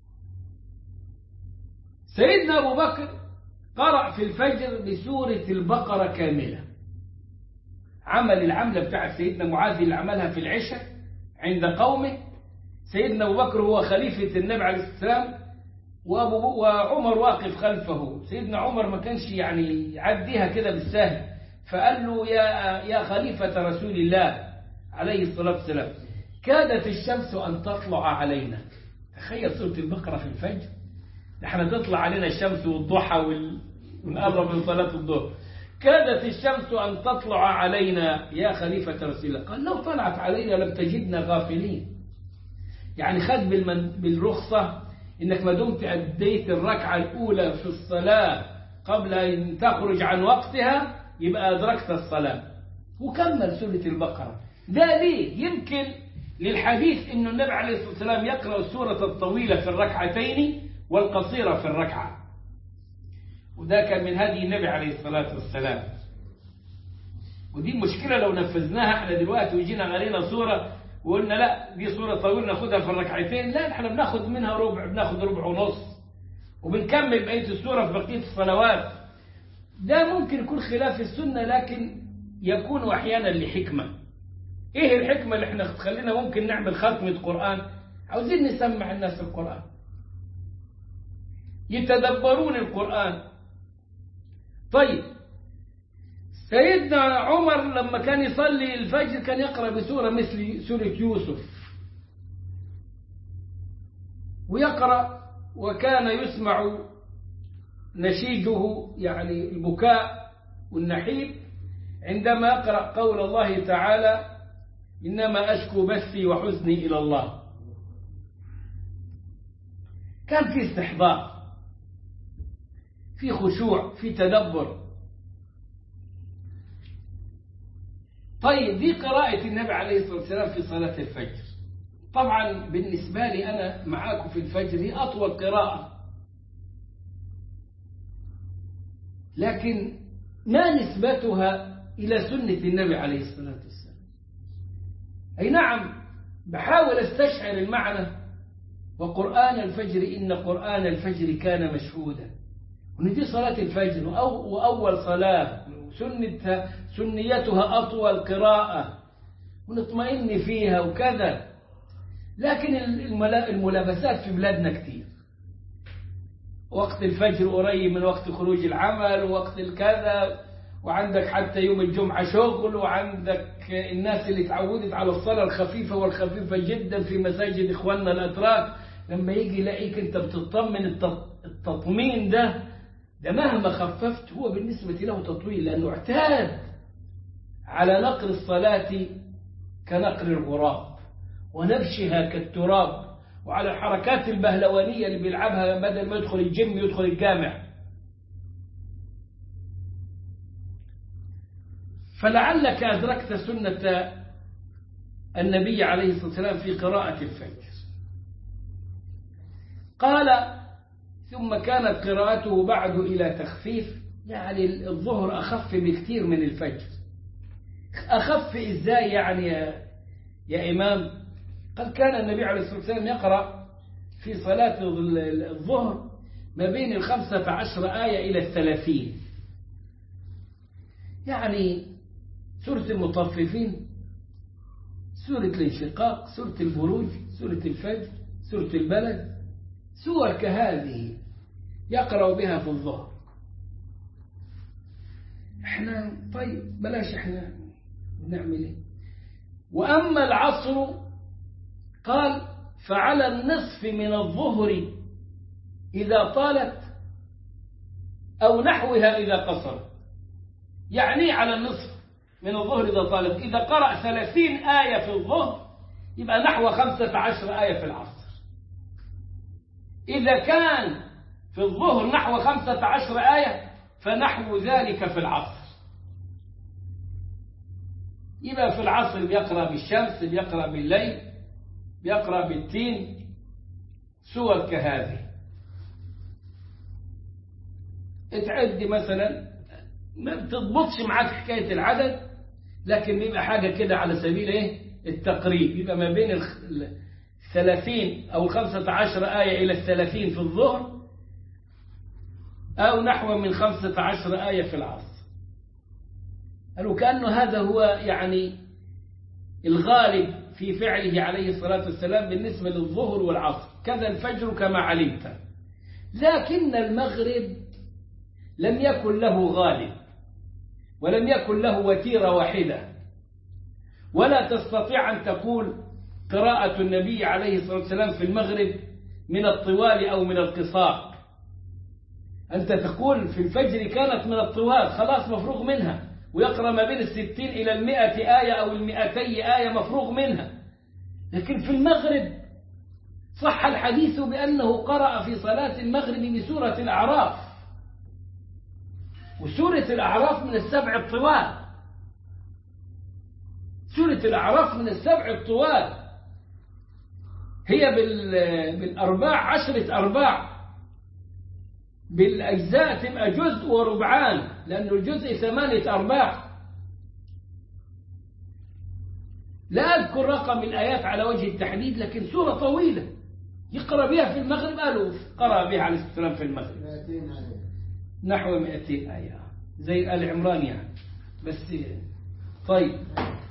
سيدنا أبو بكر قرأ في الفجر بسورة البقرة كاملة عمل العملة بتاع سيدنا معاذ اللي عملها في العشاء عند قومه سيدنا أبو بكر هو خليفة النبي عليه السلام وأبو وعمر واقف خلفه سيدنا عمر ما كانش يعني يعديها كده بالسهل فقال له يا يا خليفة رسول الله عليه الصلاة والسلام كادت الشمس أن تطلع علينا تخيل سورة البقرة في الفجر احنا تطلع علينا الشمس والضحى وال... ونقرب من صلاة الظهر كادت الشمس أن تطلع علينا يا خليفة رسول الله قال لو طلعت علينا لم تجدنا غافلين يعني خد بالمن... بالرخصة إنك ما دمت أديت الركعة الأولى في الصلاة قبل أن تخرج عن وقتها يبقى أدركت الصلاة وكمل سورة البقرة ده ليه يمكن للحديث أن النبي عليه الصلاة والسلام يقرأ السورة الطويلة في الركعتين والقصيرة في الركعة وده كان من هدي النبي عليه الصلاة والسلام ودي مشكلة لو نفذناها احنا دلوقتي وجينا علينا صورة وقلنا لا دي صورة طويلة ناخدها في الركعتين لا احنا بناخد منها ربع بناخد ربع ونص وبنكمل بقية السورة في بقية الصلوات ده ممكن يكون خلاف السنة لكن يكون أحيانا لحكمة ايه الحكمة اللي احنا تخلينا ممكن نعمل ختمة قرآن عاوزين نسمع الناس القرآن يتدبرون القرآن طيب سيدنا عمر لما كان يصلي الفجر كان يقرأ بسورة مثل سورة يوسف ويقرأ وكان يسمع نشيجه يعني البكاء والنحيب عندما يقرأ قول الله تعالى إنما أشكو بثي وحزني إلى الله كان في استحضار في خشوع في تدبر طيب دي قراءة النبي عليه الصلاة والسلام في صلاة الفجر طبعا بالنسبة لي أنا معاكم في الفجر هي أطول قراءة لكن ما نسبتها إلى سنة النبي عليه الصلاة والسلام أي نعم بحاول استشعر المعنى وقرآن الفجر إن قرآن الفجر كان مشهودا وإن دي صلاة الفجر وأول صلاة سنة سنيتها أطول قراءة ونطمئن فيها وكذا لكن الملابسات في بلادنا كتير وقت الفجر قريب من وقت خروج العمل ووقت الكذا وعندك حتى يوم الجمعة شغل وعندك الناس اللي تعودت على الصلاة الخفيفة والخفيفة جدا في مساجد إخواننا الأتراك لما يجي يلاقيك أنت بتطمن التطمين ده ده مهما خففت هو بالنسبة له تطويل لأنه اعتاد على نقر الصلاة كنقر الغراب ونبشها كالتراب وعلى الحركات البهلوانية اللي بيلعبها بدل ما يدخل الجيم يدخل الجامع فلعلك أدركت سنة النبي عليه الصلاة والسلام في قراءة الفجر قال ثم كانت قراءته بعد إلى تخفيف يعني الظهر أخف بكثير من الفجر أخف إزاي يعني يا, يا إمام قد كان النبي عليه الصلاة والسلام يقرأ في صلاة الظهر ما بين الخمسة عشر آية إلى الثلاثين يعني سورة المطففين سورة الانشقاق سورة البروج سورة الفجر سورة البلد سور كهذه يقرأ بها في الظهر احنا طيب بلاش احنا نعمل ايه وأما العصر قال فعلى النصف من الظهر إذا طالت أو نحوها إذا قصرت يعني على النصف من الظهر إذا طالت إذا قرأ ثلاثين آية في الظهر يبقى نحو خمسة عشر آية في العصر إذا كان في الظهر نحو خمسة عشر آية فنحو ذلك في العصر يبقى في العصر بيقرأ بالشمس بيقرأ بالليل بيقرأ بالتين سور كهذه تعد مثلا ما بتضبطش معاك حكاية العدد لكن بيبقى حاجة كده على سبيل ايه التقريب يبقى ما بين الثلاثين أو الخمسة عشر آية إلى الثلاثين في الظهر أو نحو من خمسة عشر آية في العصر قالوا كأنه هذا هو يعني الغالب في فعله عليه الصلاة والسلام بالنسبة للظهر والعصر كذا الفجر كما علمت لكن المغرب لم يكن له غالب ولم يكن له وتيرة واحدة ولا تستطيع أن تقول قراءة النبي عليه الصلاة والسلام في المغرب من الطوال أو من القصار أنت تقول في الفجر كانت من الطوال خلاص مفروغ منها ويقرأ ما بين الستين إلى المئة آية أو المئتي آية مفروغ منها لكن في المغرب صح الحديث بأنه قرأ في صلاة المغرب بسورة الأعراف وسورة الأعراف من السبع الطوال سورة الأعراف من السبع الطوال هي بالأرباع عشرة أرباع بالأجزاء تبقى جزء وربعان لأنه الجزء ثمانية أرباع لا أذكر رقم الآيات على وجه التحديد لكن سورة طويلة يقرأ بها في المغرب قالوا قرأ بها عليه الصلاة والسلام في المغرب نحو 200 آية زي آل عمران يعني بس طيب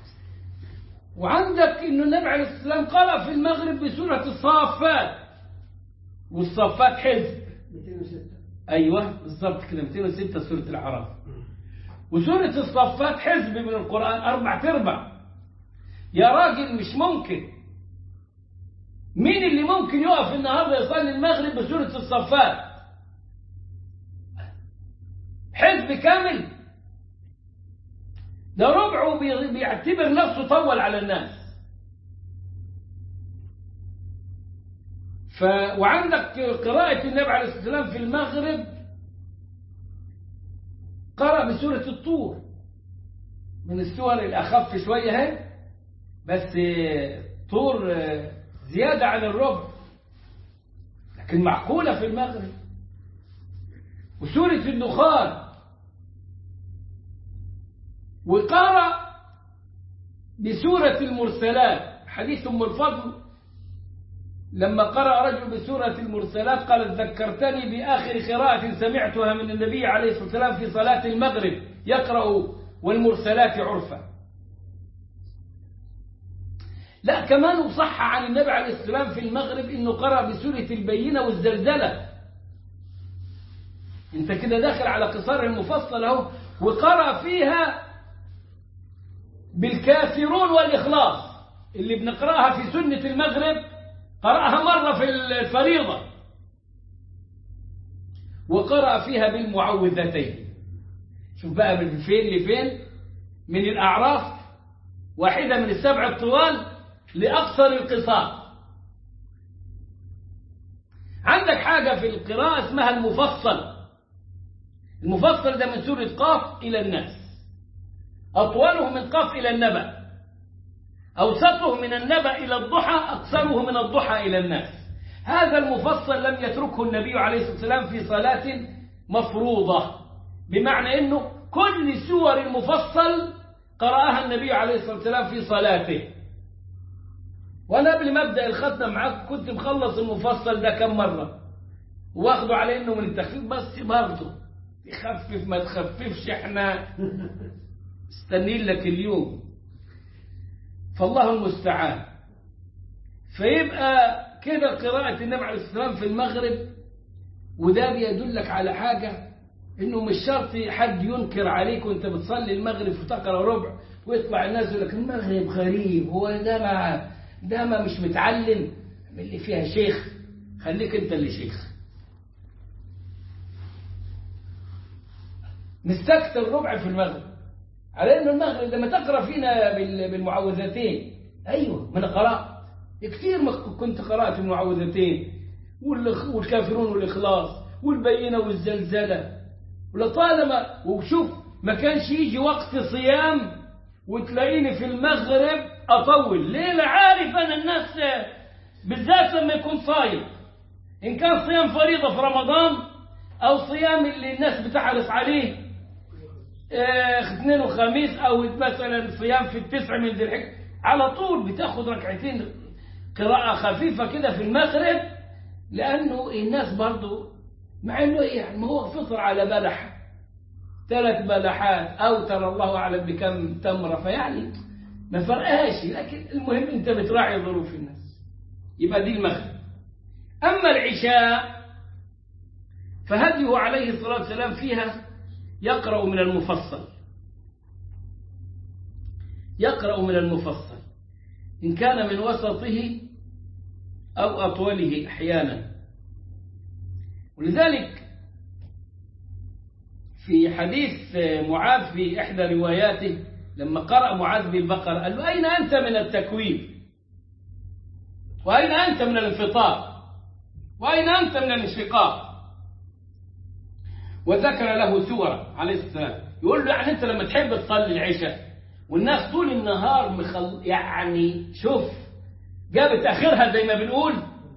وعندك انه النبي عليه الصلاه والسلام قرأ في المغرب بسورة الصافات والصافات حزب 206 ايوه بالضبط كده 206 سورة الاعراف وسورة الصافات حزب من القرآن اربع ارباع يا راجل مش ممكن مين اللي ممكن يقف النهارده يصلي المغرب بسورة الصفات حزب كامل ده ربعه بي- بيعتبر نفسه طول على الناس ف... وعندك قراءة النبي عليه الصلاة والسلام في المغرب قرأ بسورة الطور من السور الأخف شوية اهي بس آه، طور آه، زيادة عن الربع لكن معقولة في المغرب وسورة الدخان وقرأ بسورة المرسلات حديث أم الفضل لما قرأ رجل بسورة المرسلات قال ذكرتني بآخر قراءة سمعتها من النبي عليه الصلاة والسلام في صلاة المغرب يقرأ والمرسلات عرفا لا كمان صح عن النبي عليه الصلاة والسلام في المغرب انه قرأ بسورة البينة والزلزلة انت كده داخل على قصار المفصل اهو وقرأ فيها بالكافرون والإخلاص اللي بنقرأها في سنة المغرب قرأها مرة في الفريضة وقرأ فيها بالمعوذتين شوف بقى من فين لفين من الأعراف واحدة من السبع الطوال لأقصر القصار عندك حاجة في القراءة اسمها المفصل المفصل ده من سورة قاف إلى الناس أطوله من قاف إلى النبأ أوسطه من النبأ إلى الضحى أقصره من الضحى إلى الناس هذا المفصل لم يتركه النبي عليه الصلاة والسلام في صلاة مفروضة بمعنى أنه كل سور المفصل قرأها النبي عليه الصلاة والسلام في صلاته وأنا قبل ما أبدأ الختمة معاك كنت مخلص المفصل ده كم مرة واخده على أنه من التخفيف بس برضه تخفف ما تخففش احنا استنين لك اليوم فالله المستعان فيبقى كده قراءة النبي عليه الصلاة والسلام في المغرب وده بيدلك على حاجة انه مش شرط حد ينكر عليك وانت بتصلي المغرب وتقرا ربع ويطلع الناس يقول لك المغرب غريب هو ده ما ده ما مش متعلم من اللي فيها شيخ خليك انت اللي شيخ مستكت الربع في المغرب على انه المغرب لما تقرا فينا بال- بالمعوذتين ايوه ما انا قرات كثير ما كنت قرات المعوذتين والإخ- والكافرون والاخلاص والبينه والزلزله ولطالما وشوف ما كانش يجي وقت صيام وتلاقيني في المغرب اطول ليه لا عارف انا الناس بالذات لما يكون صايم ان كان صيام فريضه في رمضان او صيام اللي الناس بتحرص عليه آه، اثنين وخميس او مثلا صيام في التسع من ذي الحجه على طول بتاخد ركعتين قراءة خفيفة كده في المغرب لأنه الناس برضو مع أنه يعني ما هو فطر على بلح ثلاث بلحات أو ترى الله أعلم بكم تمرة فيعني ما فرقهاش لكن المهم أنت بتراعي ظروف الناس يبقى دي المغرب أما العشاء فهديه عليه الصلاة والسلام فيها يقرأ من المفصل يقرأ من المفصل إن كان من وسطه أو أطوله أحيانا ولذلك في حديث معاذ في إحدى رواياته لما قرأ معاذ بالبقرة قال له أين أنت من التكوير وأين أنت من الانفطار وأين أنت من الانشقاق وذكر له سورة عليه السلام يقول له يعني أنت لما تحب تصلي العشاء والناس طول النهار مخل يعني شوف جابت آخرها زي ما بنقول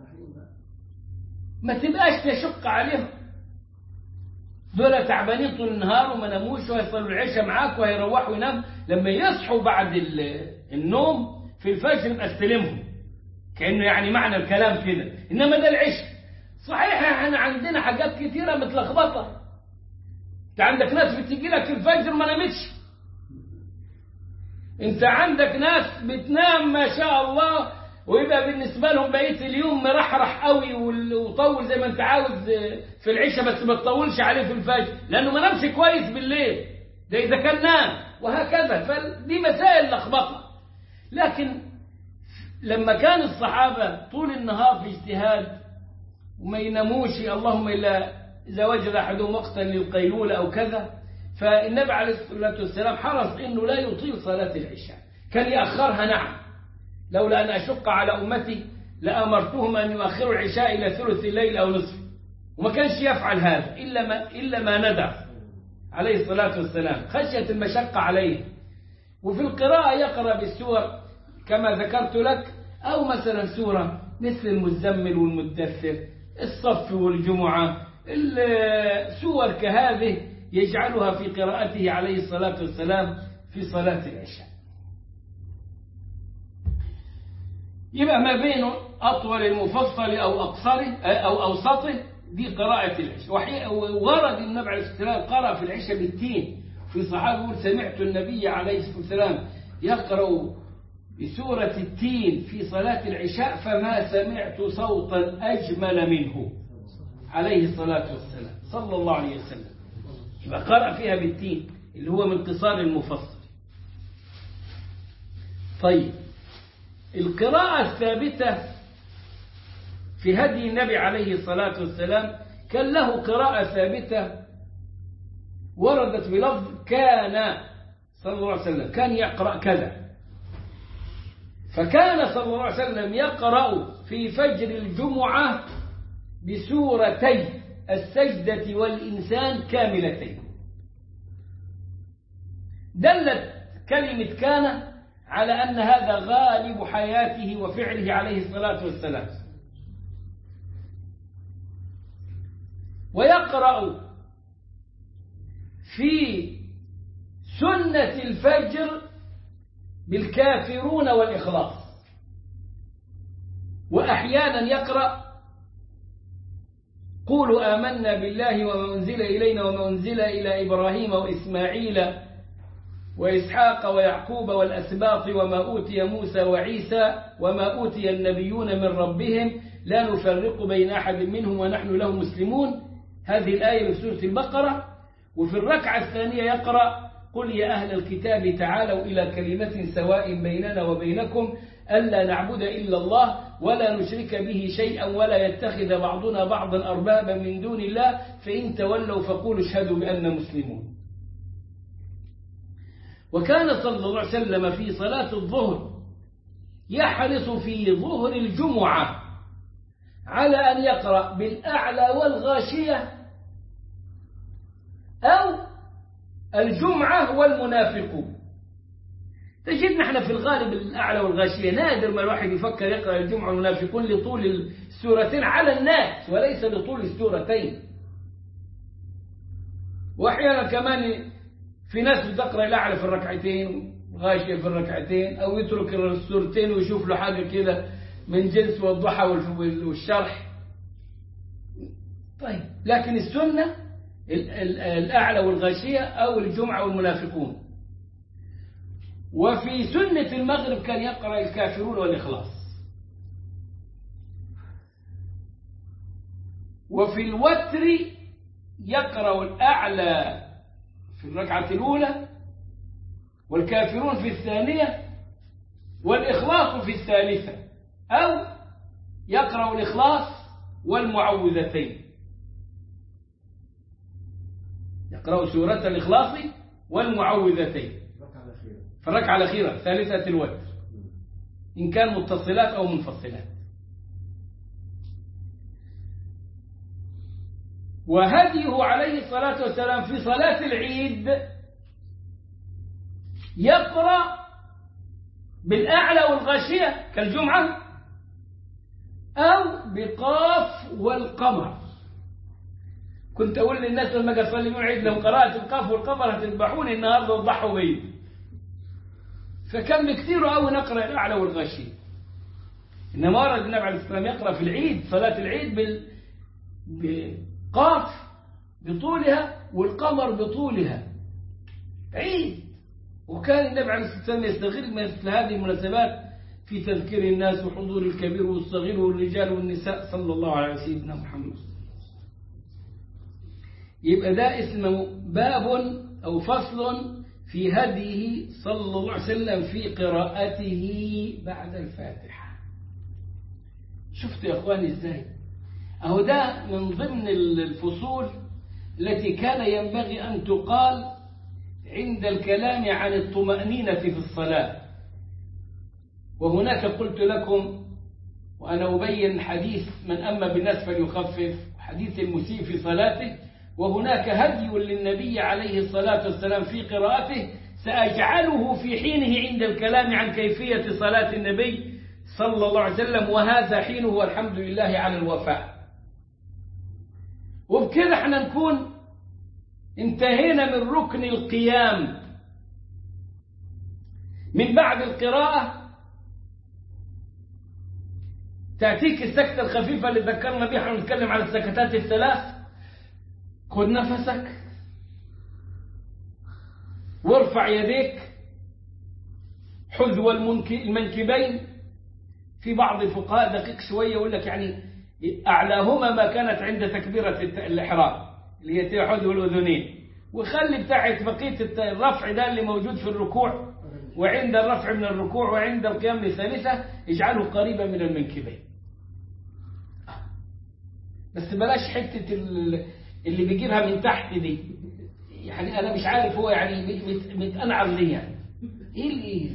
ما تبقاش تشق عليهم دول تعبانين طول النهار وما ناموش وهيصلوا العشاء معاك وهيروحوا ينام لما يصحوا بعد النوم في الفجر يبقى استلمهم كأنه يعني معنى الكلام كده إنما ده العشاء صحيح احنا عندنا حاجات كتيرة متلخبطة انت عندك ناس بتيجي لك في الفجر ما نامتش انت عندك ناس بتنام ما شاء الله ويبقى بالنسبة لهم بقية اليوم مرحرح قوي وطول زي ما انت عاوز في العشاء بس ما تطولش عليه في الفجر لأنه ما نامش كويس بالليل ده إذا كان نام وهكذا فدي مسائل لخبطة لكن لما كان الصحابة طول النهار في اجتهاد وما يناموش اللهم إلا إذا وجد أحدهم وقتا للقيلولة أو كذا فالنبي عليه الصلاة والسلام حرص أنه لا يطيل صلاة العشاء كان يأخرها نعم لولا أن أشق على أمتي لأمرتهم أن يؤخروا العشاء إلى ثلث الليل أو نصف وما كانش يفعل هذا إلا ما, إلا ما ندع عليه الصلاة والسلام خشية المشقة عليه وفي القراءة يقرأ بالسور كما ذكرت لك أو مثلا سورة مثل المزمل والمدثر الصف والجمعة السور كهذه يجعلها في قراءته عليه الصلاة والسلام في صلاة العشاء يبقى ما بين أطول المفصل أو أقصره أو أوسطه دي قراءة العشاء ورد النبي عليه الصلاة والسلام قرأ في العشاء بالتين في صحابه يقول سمعت النبي عليه الصلاة والسلام يقرأ بسورة التين في صلاة العشاء فما سمعت صوتا أجمل منه عليه الصلاة والسلام صلى الله عليه وسلم يبقى قرأ فيها بالتين اللي هو من قصار المفصل طيب القراءة الثابتة في هدي النبي عليه الصلاة والسلام كان له قراءة ثابتة وردت بلفظ كان صلى الله عليه وسلم كان يقرأ كذا فكان صلى الله عليه وسلم يقرأ في فجر الجمعة بسورتي السجدة والإنسان كاملتين دلت كلمة كان على أن هذا غالب حياته وفعله عليه الصلاة والسلام ويقرأ في سنة الفجر بالكافرون والإخلاص وأحيانا يقرأ قولوا آمنا بالله وما أنزل إلينا وما أنزل إلى إبراهيم وإسماعيل وإسحاق ويعقوب والأسباط وما أوتي موسى وعيسى وما أوتي النبيون من ربهم لا نفرق بين أحد منهم ونحن له مسلمون هذه الآية في سورة البقرة وفي الركعة الثانية يقرأ قل يا أهل الكتاب تعالوا إلى كلمة سواء بيننا وبينكم ألا نعبد إلا الله ولا نشرك به شيئا ولا يتخذ بعضنا بعضا أربابا من دون الله فإن تولوا فقولوا اشهدوا بأن مسلمون وكان صلى الله عليه وسلم في صلاة الظهر يحرص في ظهر الجمعة على أن يقرأ بالأعلى والغاشية أو الجمعة والمنافقون تجد نحن في الغالب الأعلى والغاشية نادر ما الواحد يفكر يقرأ الجمعة والمنافقون لطول السورتين على الناس وليس لطول السورتين وأحيانا كمان في ناس بتقرأ الأعلى في الركعتين غاشية في الركعتين أو يترك السورتين ويشوف له حاجة كده من جنس والضحى والشرح طيب لكن السنة الأعلى والغاشية أو الجمعة والمنافقون وفي سنة المغرب كان يقرأ الكافرون والإخلاص وفي الوتر يقرأ الأعلى في الركعة الأولى والكافرون في الثانية والإخلاص في الثالثة أو يقرأ الإخلاص والمعوذتين يقرأ سورة الإخلاص والمعوذتين في الركعة الأخيرة ثالثة الوتر إن كان متصلات أو منفصلات وهديه عليه الصلاة والسلام في صلاة العيد يقرأ بالأعلى والغاشية كالجمعة أو بقاف والقمر كنت أقول للناس لما أجي أصلي يوم العيد لو قرأت القاف والقمر هتذبحوني النهارده وضحوا بي فكان بكثير قوي نقرأ الأعلى والغاشية إنما ورد النبي عليه الصلاة والسلام يقرأ في العيد صلاة العيد بال بقاف بطولها والقمر بطولها عيد وكان النبي عليه الصلاة والسلام يستغل مثل هذه المناسبات في تذكير الناس وحضور الكبير والصغير والرجال والنساء صلى الله على سيدنا محمد يبقى ده اسمه باب أو فصل في هديه صلى الله عليه وسلم في قراءته بعد الفاتحة شفت يا أخواني إزاي أهو ده من ضمن الفصول التي كان ينبغي أن تقال عند الكلام عن الطمأنينة في الصلاة وهناك قلت لكم وأنا أبين حديث من أما بالناس فليخفف حديث المسيء في صلاته وهناك هدي للنبي عليه الصلاة والسلام في قراءته سأجعله في حينه عند الكلام عن كيفية صلاة النبي صلى الله عليه وسلم وهذا حينه والحمد لله على الوفاء وبكده احنا نكون انتهينا من ركن القيام من بعد القراءة تأتيك السكتة الخفيفة اللي ذكرنا بها ونتكلم عن السكتات الثلاث خذ نفسك وارفع يديك حذو المنكبين في بعض الفقهاء دقيق شوية يقول لك يعني أعلاهما ما كانت عند تكبيرة الإحرام اللي هي حذو الأذنين وخلي بتاعت بقية الرفع ده اللي موجود في الركوع وعند الرفع من الركوع وعند القيام للثالثة اجعله قريبا من المنكبين بس بلاش حتة اللي بيجيبها من تحت دي يعني أنا مش عارف هو يعني متأنعم ليه يعني إيه اللي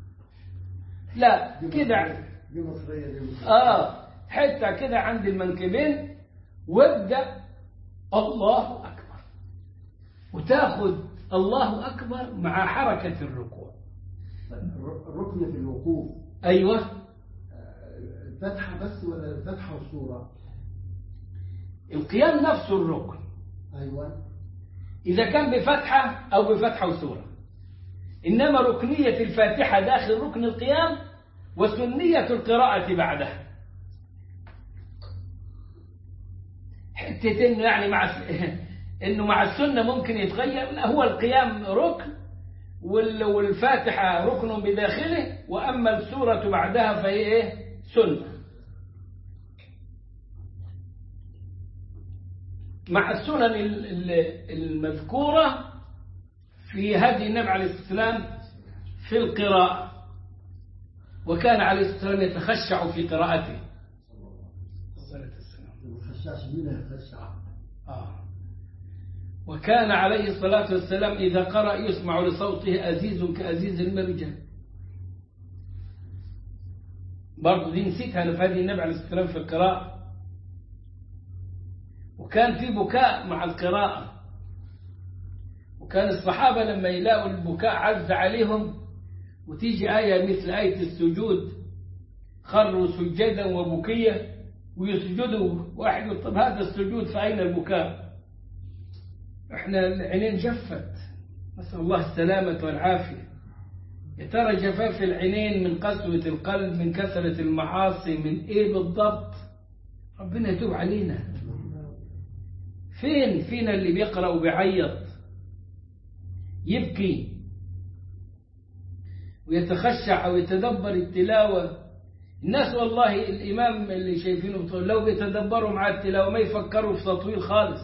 لا كده دي مصرية دي مصرية آه حتة كده عند المنكبين وابدأ الله أكبر وتاخذ الله أكبر مع حركة الركوع الركن في الوقوف أيوة الفتحة بس ولا الفتحة والصورة القيام نفسه الركن أيوة إذا كان بفتحة أو بفتحة وسورة إنما ركنية الفاتحة داخل ركن القيام وسنية القراءة بعدها حتة إنه يعني مع إنه مع السنة ممكن يتغير لا هو القيام ركن وال- والفاتحة ركن بداخله وأما السورة بعدها فهي إيه؟ سنة مع السنن ال- ال- المذكورة في هدي النبي عليه الصلاة والسلام في القراءة وكان عليه الصلاة والسلام يتخشع في قراءته الصلاة والسلام ما خشعش مين هيخشع آه. وكان عليه الصلاة والسلام إذا قرأ يسمع لصوته أزيز كأزيز المرجل برضو دي نسيتها أنا في هذه النبي عليه الصلاة والسلام في القراءة وكان في بكاء مع القراءة وكان الصحابة لما يلاقوا البكاء عز عليهم وتيجي آية مثل آية السجود خروا سجدا وبكيا ويسجدوا واحد يقول طب هذا السجود فأين البكاء احنا العينين جفت نسأل الله السلامة والعافية يا ترى جفاف العينين من قسوة القلب من كثرة المعاصي من ايه بالضبط ربنا يتوب علينا فين فينا اللي بيقرأ وبيعيط يبكي ويتخشع أو يتدبر التلاوة الناس والله الإمام اللي شايفينه بطول لو بيتدبروا مع التلاوة ما يفكروا في تطويل خالص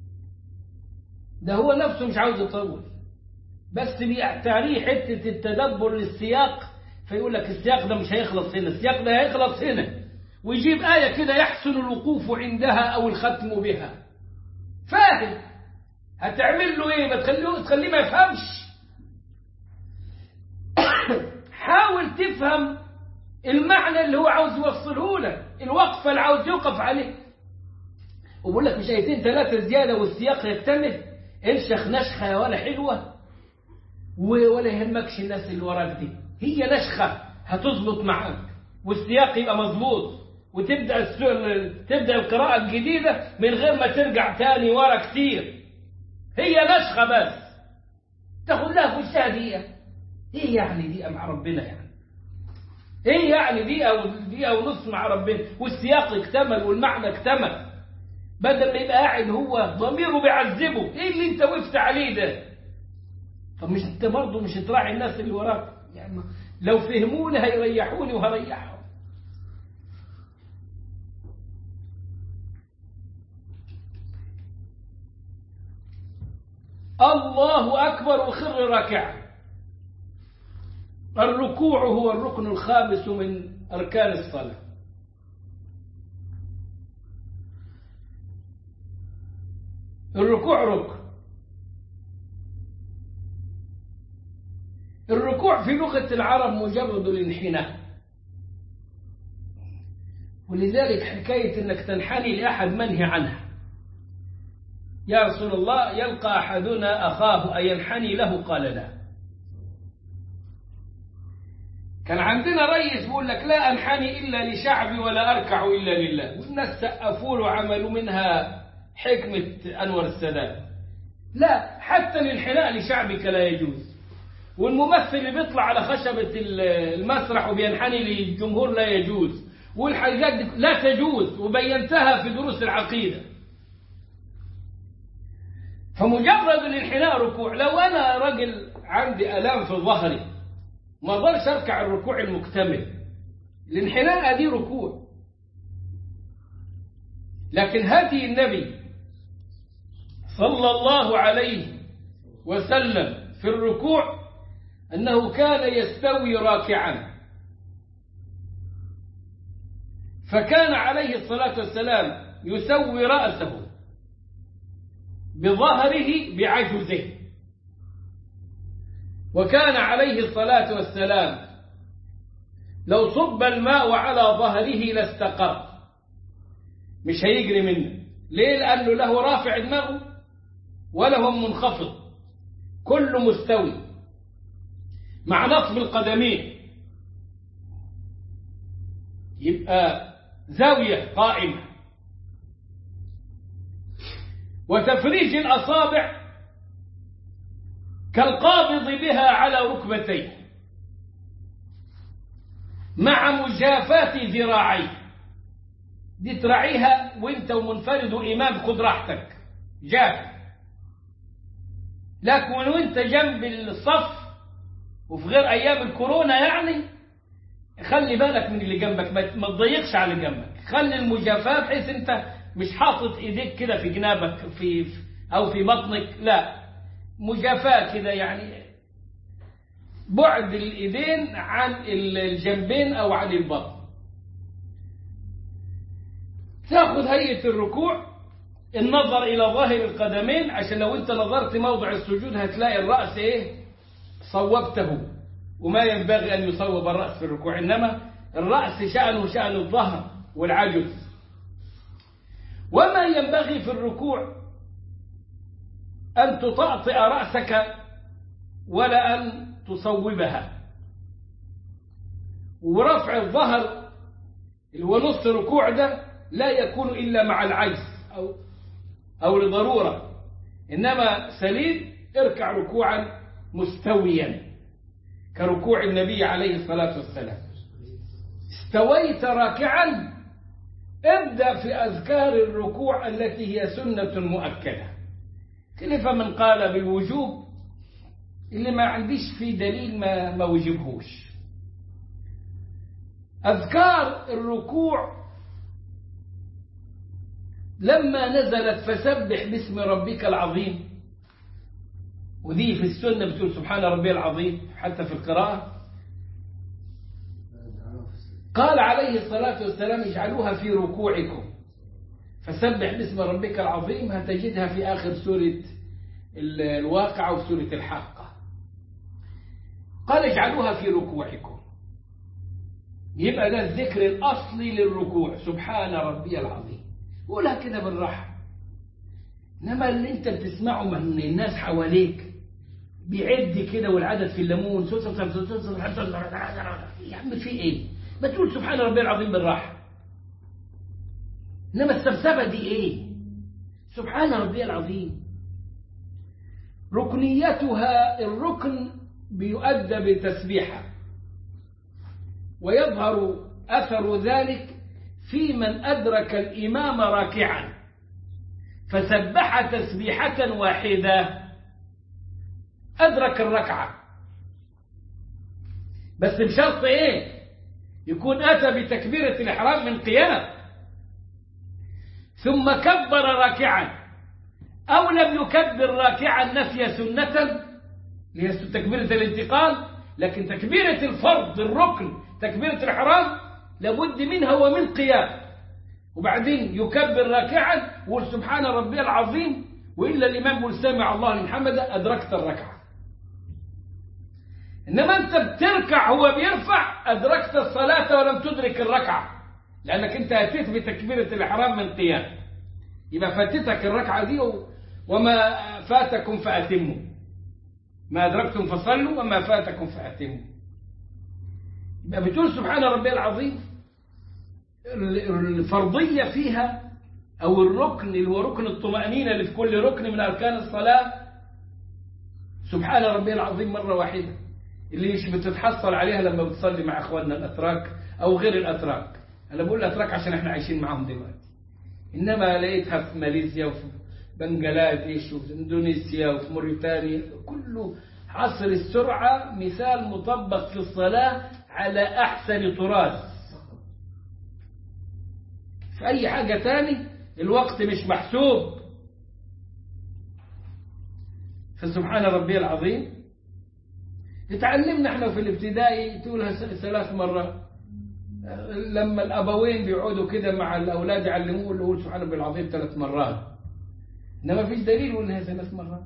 ده هو نفسه مش عاوز يطول بس بيعتريه حتة التدبر للسياق فيقول لك السياق ده مش هيخلص هنا السياق ده هيخلص هنا ويجيب آية كده يحسن الوقوف عندها أو الختم بها فاهم هتعمل له ايه ما تخليه تخليه ما يفهمش حاول تفهم المعنى اللي هو عاوز يوصله لك الوقفة اللي عاوز يوقف عليه وبقول لك مش ايتين ثلاثة زيادة والسياق يكتمل انشخ نشخة يا ولا حلوة و- ولا يهمكش الناس اللي وراك دي هي نشخة هتظبط معاك والسياق يبقى مظبوط وتبدأ الس- تبدأ القراءة الجديدة من غير ما ترجع تاني ورا كتير هي نسخة بس تاخد لها في وشها دقيقة ايه يعني دقيقة مع ربنا يعني ايه يعني دقيقة ودقيقة ونص مع ربنا والسياق اكتمل والمعنى اكتمل بدل ما يبقى قاعد هو ضميره بيعذبه ايه اللي انت وقفت عليه ده طب مش انت برضه مش تراعي الناس اللي وراك يعني لو فهموني هيريحوني وهريحهم الله أكبر وخر راكعا الركوع هو الركن الخامس من أركان الصلاة الركوع ركن الركوع في لغة العرب مجرد الانحناء ولذلك حكاية انك تنحني لأحد منهي عنها يا رسول الله يلقى أحدنا أخاه أينحني له قال لا كان عندنا رئيس بيقول لك لا أنحني إلا لشعبي ولا أركع إلا لله والناس سقفوا له وعملوا منها حكمة أنور السادات لا حتى الانحناء لشعبك لا يجوز والممثل اللي بيطلع على خشبة المسرح وبينحني للجمهور لا يجوز والحاجات دي لا تجوز وبينتها في دروس العقيدة فمجرد الانحناء ركوع لو أنا راجل عندي ألام في ظهري ما اقدرش اركع الركوع المكتمل الانحناء دي ركوع لكن هدي النبي صلى الله عليه وسلم في الركوع أنه كان يستوي راكعا فكان عليه الصلاة والسلام يسوي رأسه بظهره بعجزه وكان عليه الصلاة والسلام لو صب الماء على ظهره لاستقر مش هيجري منه ليه لأنه له رافع دماغه ولا هو منخفض كله مستوي مع نصب القدمين يبقى زاوية قائمة وتفريج الأصابع كالقابض بها على ركبتيه مع مجافاة ذراعيه دي تراعيها وانت ومنفرد وإمام خد راحتك جاف لكن وانت جنب الصف وفي غير أيام الكورونا يعني خلي بالك من اللي جنبك ما تضيقش على جنبك خلي المجافاة بحيث انت مش حاطط ايديك كده في جنابك في او في بطنك لا مجافاة كده يعني بعد الايدين عن الجنبين او عن البطن تاخذ هيئة الركوع النظر الى ظاهر القدمين عشان لو انت نظرت موضع السجود هتلاقي الرأس ايه صوبته وما ينبغي ان يصوب الرأس في الركوع انما الرأس شأنه شأن الظهر والعجز وما ينبغي في الركوع أن تطأطئ رأسك ولا أن تصوبها ورفع الظهر اللي هو نص الركوع ده لا يكون إلا مع العجز أو, أو لضرورة إنما سليم اركع ركوعا مستويا كركوع النبي عليه الصلاة والسلام استويت راكعا ابدأ في أذكار الركوع التي هي سنة مؤكدة كيف من قال بالوجوب اللي ما عنديش في دليل ما, ما وجبهوش أذكار الركوع لما نزلت فسبح باسم ربك العظيم ودي في السنة بتقول سبحان ربي العظيم حتى في القراءة قال عليه الصلاة والسلام اجعلوها في ركوعكم فسبح باسم ربك العظيم هتجدها في آخر سورة الواقع وسورة الحاقة قال اجعلوها في ركوعكم يبقى ده الذكر الأصلي للركوع سبحان ربي العظيم قولها كده بالراحة إنما اللي أنت بتسمعه من الناس حواليك بيعد كده والعدد في الليمون يا عم في ايه ما تقول سبحان ربي العظيم بالراحة إنما السبسبة دي إيه سبحان ربي العظيم ركنيتها الركن بيؤدى بتسبيحة ويظهر أثر ذلك في من أدرك الإمام راكعا فسبح تسبيحة واحدة أدرك الركعة بس بشرط إيه يكون أتى بتكبيرة الإحرام من قيام ثم كبر راكعا أو لم يكبر راكعا نفي سنة لهي تكبيرة الانتقال لكن تكبيرة الفرض الركن تكبيرة الإحرام لابد منها ومن قيام وبعدين يكبر راكعا ويقول سبحان ربي العظيم وإلا الإمام يقول سامع الله لمن حمده أدركت الركعة إنما أنت بتركع هو بيرفع أدركت الصلاة ولم تدرك الركعة لأنك أنت أتيت بتكبيرة الإحرام من قيام يبقى فاتتك الركعة دي وما فاتكم فأتموا ما أدركتم فصلوا وما فاتكم فأتموا يبقى بتقول سبحان ربي العظيم الفرضية فيها أو الركن اللي هو ركن الطمأنينة اللي في كل ركن من أركان الصلاة سبحان ربي العظيم مرة واحدة اللي مش بتتحصل عليها لما بتصلي مع اخواننا الاتراك او غير الاتراك انا بقول الاتراك عشان احنا عايشين معاهم دلوقتي انما لقيتها في ماليزيا وفي بنجلاديش وفي اندونيسيا وفي موريتانيا كله عصر السرعة مثال مطبق في الصلاة على احسن طراز في اي حاجة تاني الوقت مش محسوب فسبحان ربي العظيم اتعلمنا احنا في الابتدائي تقولها ثلاث مرات لما الابوين بيقعدوا كده مع الاولاد يعلموه اللي يقول سبحان ربي العظيم ثلاث مرات انما فيش دليل انها ثلاث مرات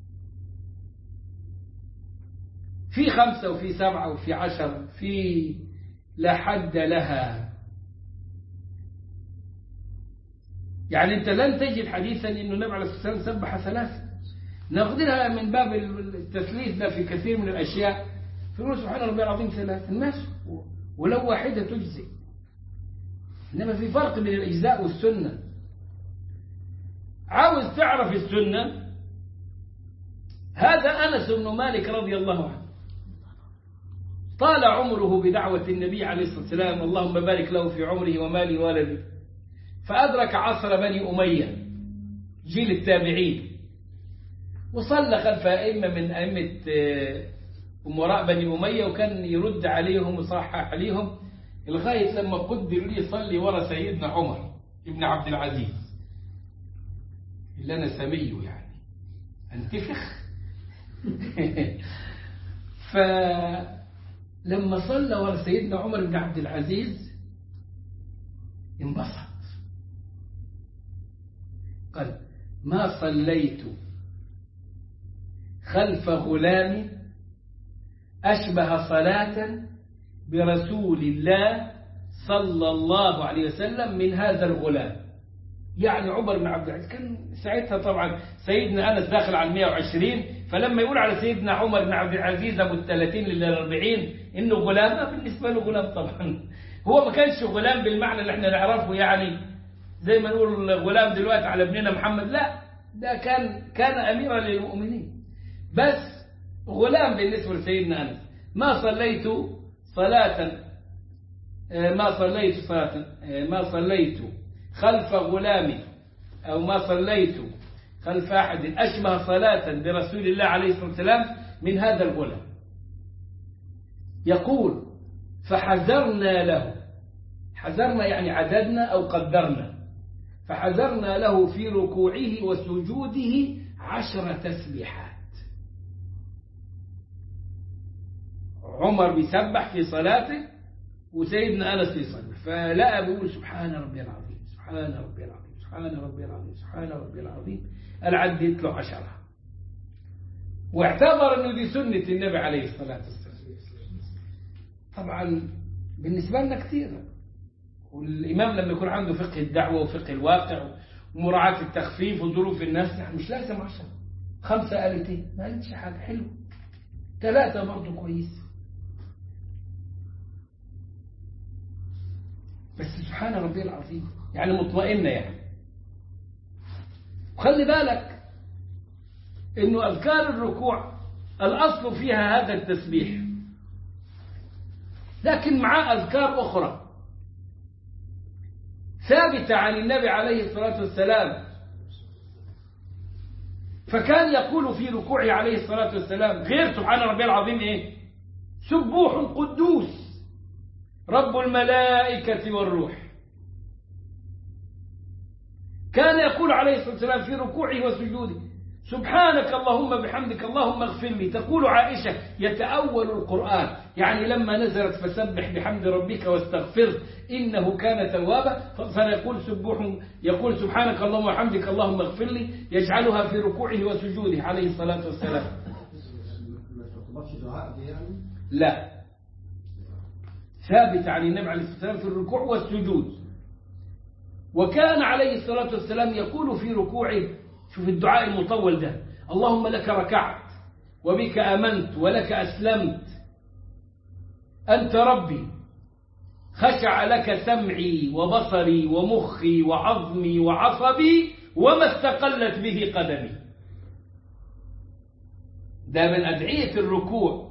في خمسة وفي سبعة وفي عشر في لا حد لها يعني انت لن تجد حديثا انه النبي عليه الصلاه والسلام سبح ثلاثه ناخذها من باب التثليث ده في كثير من الأشياء فنقول سبحان ربي العظيم ثلاث الناس ولو واحدة تجزي إنما في فرق بين الإجزاء والسنة عاوز تعرف السنة هذا أنس بن مالك رضي الله عنه طال عمره بدعوة النبي عليه الصلاة والسلام اللهم بارك له في عمره وماله وولده فأدرك عصر بني أمية جيل التابعين وصلى خلف أئمة من أئمة أمراء بني أمية وكان يرد عليهم ويصحح عليهم لغاية لما قدر لي يصلي ورا سيدنا عمر ابن عبد العزيز اللي أنا سميه يعني انتفخ فلما صلى ورا سيدنا عمر بن عبد العزيز انبسط قال ما صليت خلف غلام أشبه صلاة برسول الله صلى الله عليه وسلم من هذا الغلام يعني عمر بن عبد العزيز كان ساعتها طبعا سيدنا أنس داخل على 120 فلما يقول على سيدنا عمر بن عبد العزيز أبو الثلاثين للأربعين إنه غلام بالنسبة له غلام طبعا هو ما كانش غلام بالمعنى اللي احنا نعرفه يعني زي ما نقول غلام دلوقتي على ابننا محمد لا ده كان كان أميرا للمؤمنين بس غلام بالنسبة لسيدنا أنس ما صليت صلاة ما صليت صلاة ما صليت خلف غلام أو ما صليت خلف أحد أشبه صلاة برسول الله عليه الصلاة والسلام من هذا الغلام يقول فحذرنا له حذرنا يعني عددنا أو قدرنا فحذرنا له في ركوعه وسجوده عشر تسبيحات عمر بيسبح في صلاته وسيدنا أنس يصلي فلقى بيقول سبحان ربي العظيم سبحان ربي العظيم سبحان ربي العظيم سبحان ربي العظيم قال عديت له عشرة واعتبر انه دي سنة النبي عليه الصلاة والسلام طبعا بالنسبة لنا كثير والإمام لما يكون عنده فقه الدعوة وفقه الواقع ومراعاة التخفيف وظروف الناس نحن مش لازم عشرة خمسة قالتين ما قالتش حاجة حلوة ثلاثة برضه كويس بس سبحان ربي العظيم يعني مطمئنة يعني وخلي بالك انه اذكار الركوع الاصل فيها هذا التسبيح لكن معاه اذكار اخرى ثابتة عن النبي عليه الصلاة والسلام فكان يقول في ركوعه عليه الصلاة والسلام غير سبحان ربي العظيم ايه سبوح قدوس رب الملائكة والروح كان يقول عليه الصلاة والسلام في ركوعه وسجوده سبحانك اللهم بحمدك اللهم اغفر لي تقول عائشة يتأول القرآن يعني لما نزلت فسبح بحمد ربك واستغفر إنه كان توابا فيقول سبوح يقول سبحانك اللهم وحمدك اللهم اغفر لي يجعلها في ركوعه وسجوده عليه الصلاة والسلام ما تعتبرش دعاء دي يعني لا ثابت عن النبي عليه الصلاة والسلام في الركوع والسجود وكان عليه الصلاة والسلام يقول في ركوعه شوف الدعاء المطول ده اللهم لك ركعت وبك آمنت ولك أسلمت أنت ربي خشع لك سمعي وبصري ومخي وعظمي وعصبي وما استقلت به قدمي ده من أدعية الركوع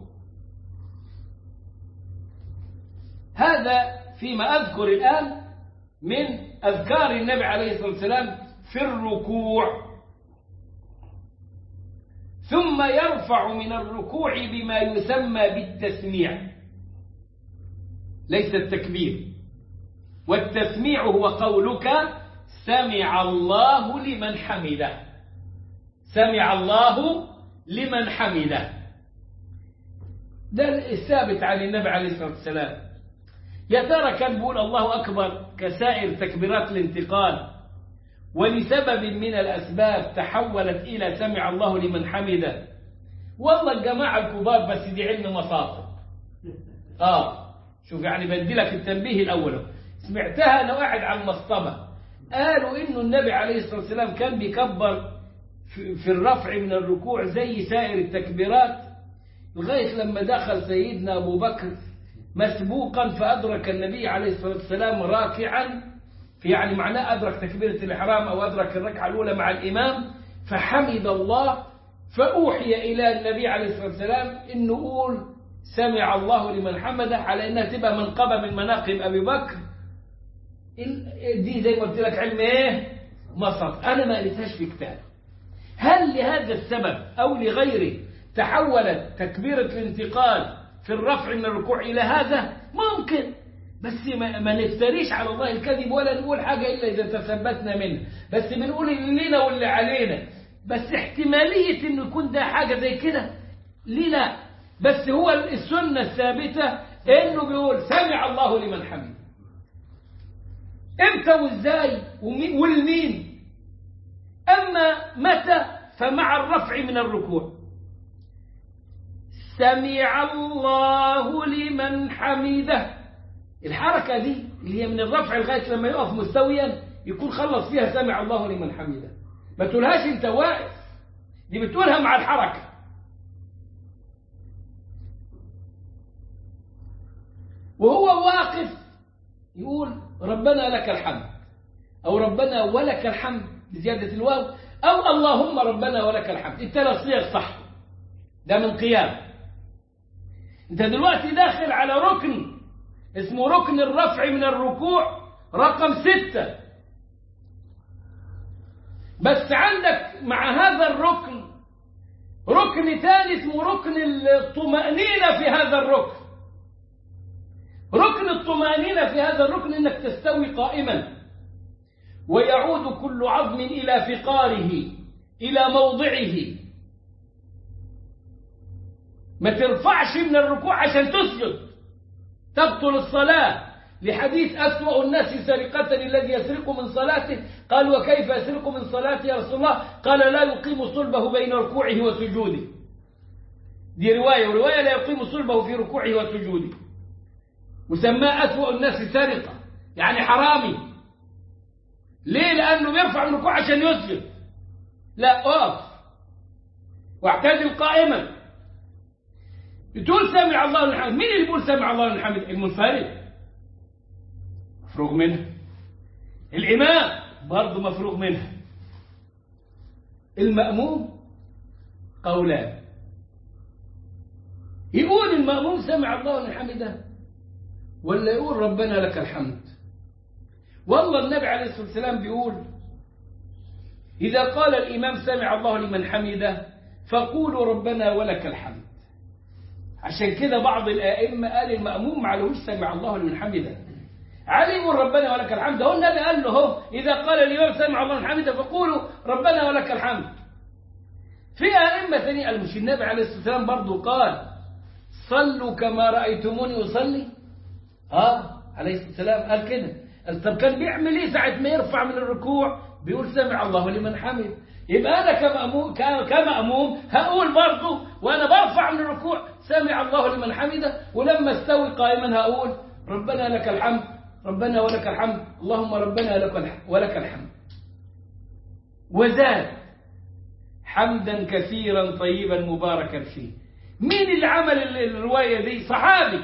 هذا فيما أذكر الآن من أذكار النبي عليه الصلاة والسلام في الركوع ثم يرفع من الركوع بما يسمى بالتسميع ليس التكبير والتسميع هو قولك سمع الله لمن حمده سمع الله لمن حمده ده الثابت عن النبي عليه الصلاة والسلام يا ترى كان بيقول الله أكبر كسائر تكبيرات الانتقال ولسبب من الأسباب تحولت إلى سمع الله لمن حمده والله الجماعة الكبار بس دي علم مصاطب آه شوف يعني بدي لك التنبيه الأول سمعتها أنا قاعد على المصطبة قالوا إنه النبي عليه الصلاة والسلام كان بيكبر في الرفع من الركوع زي سائر التكبيرات لغاية لما دخل سيدنا أبو بكر مسبوقا فأدرك النبي عليه الصلاة والسلام راكعا في يعني معناه أدرك تكبيرة الإحرام أو أدرك الركعة الأولى مع الإمام فحمد الله فأوحي إلى النبي عليه الصلاة والسلام إنه قول سمع الله لمن حمده على إنها تبقى منقبة من مناقب أبي بكر دي زي ما قلت لك علم إيه مصر أنا ما قريتهاش في كتاب هل لهذا السبب أو لغيره تحولت تكبيرة الانتقال في الرفع من الركوع إلى هذا ممكن بس ما, ما نفتريش على الله الكذب ولا نقول حاجة إلا إذا تثبتنا منه بس بنقول اللي لنا واللي علينا بس احتمالية إنه يكون ده حاجة زي كده ليه لا بس هو السنة الثابتة إنه بيقول سمع الله لمن حمده امتى وازاي والمين أما متى فمع الرفع من الركوع سمع الله لمن حمده الحركة دي اللي هي من الرفع لغاية لما يقف مستويا يكون خلص فيها سمع الله لمن حمده ما تقولهاش انت واقف دي بتقولها مع الحركة وهو واقف يقول ربنا لك الحمد أو ربنا ولك الحمد بزيادة الواو أو اللهم ربنا ولك الحمد الثلاث صيغ صح ده من قيام انت دلوقتي داخل على ركن اسمه ركن الرفع من الركوع رقم ستة بس عندك مع هذا الركن ركن ثاني اسمه ركن الطمأنينة في هذا الركن ركن الطمأنينة في هذا الركن انك تستوي قائما ويعود كل عظم إلى فقاره إلى موضعه ما ترفعش من الركوع عشان تسجد تبطل الصلاة لحديث أسوأ الناس سرقة الذي يسرق من صلاته قال وكيف يسرق من صلاته يا رسول الله قال لا يقيم صلبه بين ركوعه وسجوده دي رواية ورواية لا يقيم صلبه في ركوعه وسجوده وسماه أسوأ الناس سرقة يعني حرامي ليه لأنه بيرفع من الركوع عشان يسجد لا اقف واعتدل قائما تقول سمع الله لمن حمده مين اللي بيقول سمع الله لمن حمده المنفرد مفروغ منه الإمام برضه مفروغ منه المأموم قولان يقول المأموم سمع الله لمن حمده ولا يقول ربنا لك الحمد والله النبي عليه الصلاة والسلام بيقول إذا قال الإمام سمع الله لمن حمده فقولوا ربنا ولك الحمد عشان كده بعض الآئمة قال المأموم معلوش سمع الله لمن حمده علي يقول ربنا ولك الحمد هو النبي قال له هو إذا قال الإمام سمع الله لمن حمده فقولوا ربنا ولك الحمد في أئمة ثانية قال مش النبي عليه الصلاة والسلام برضه قال صلوا كما رأيتموني أصلي اه عليه الصلاة والسلام قال كده قال طب كان بيعمل ايه ساعة ما يرفع من الركوع بيقول سمع الله لمن حمد يبقى أنا كمأموم, كمأموم هقول برضه وأنا برفع من الركوع الركوع سمع الله لمن حمده ولما استوي قائما هقول ربنا لك الحمد ربنا ولك الحمد اللهم ربنا لك الحمد ولك الحمد وزاد حمدا كثيرا طيبا مباركا فيه مين اللي عمل الرواية دي صحابي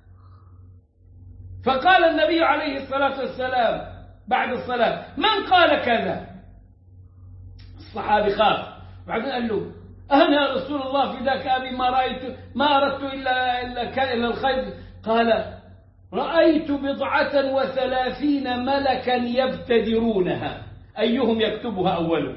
فقال النبي عليه الصلاة والسلام بعد الصلاة من قال كذا الصحابي خاف بعدين قال له أنا يا رسول الله فداك أبي ما رأيت ما أردت إلا, إلا, إلا الخير قال رأيت بضعة وثلاثين ملكا يبتدرونها أيهم يكتبها أوله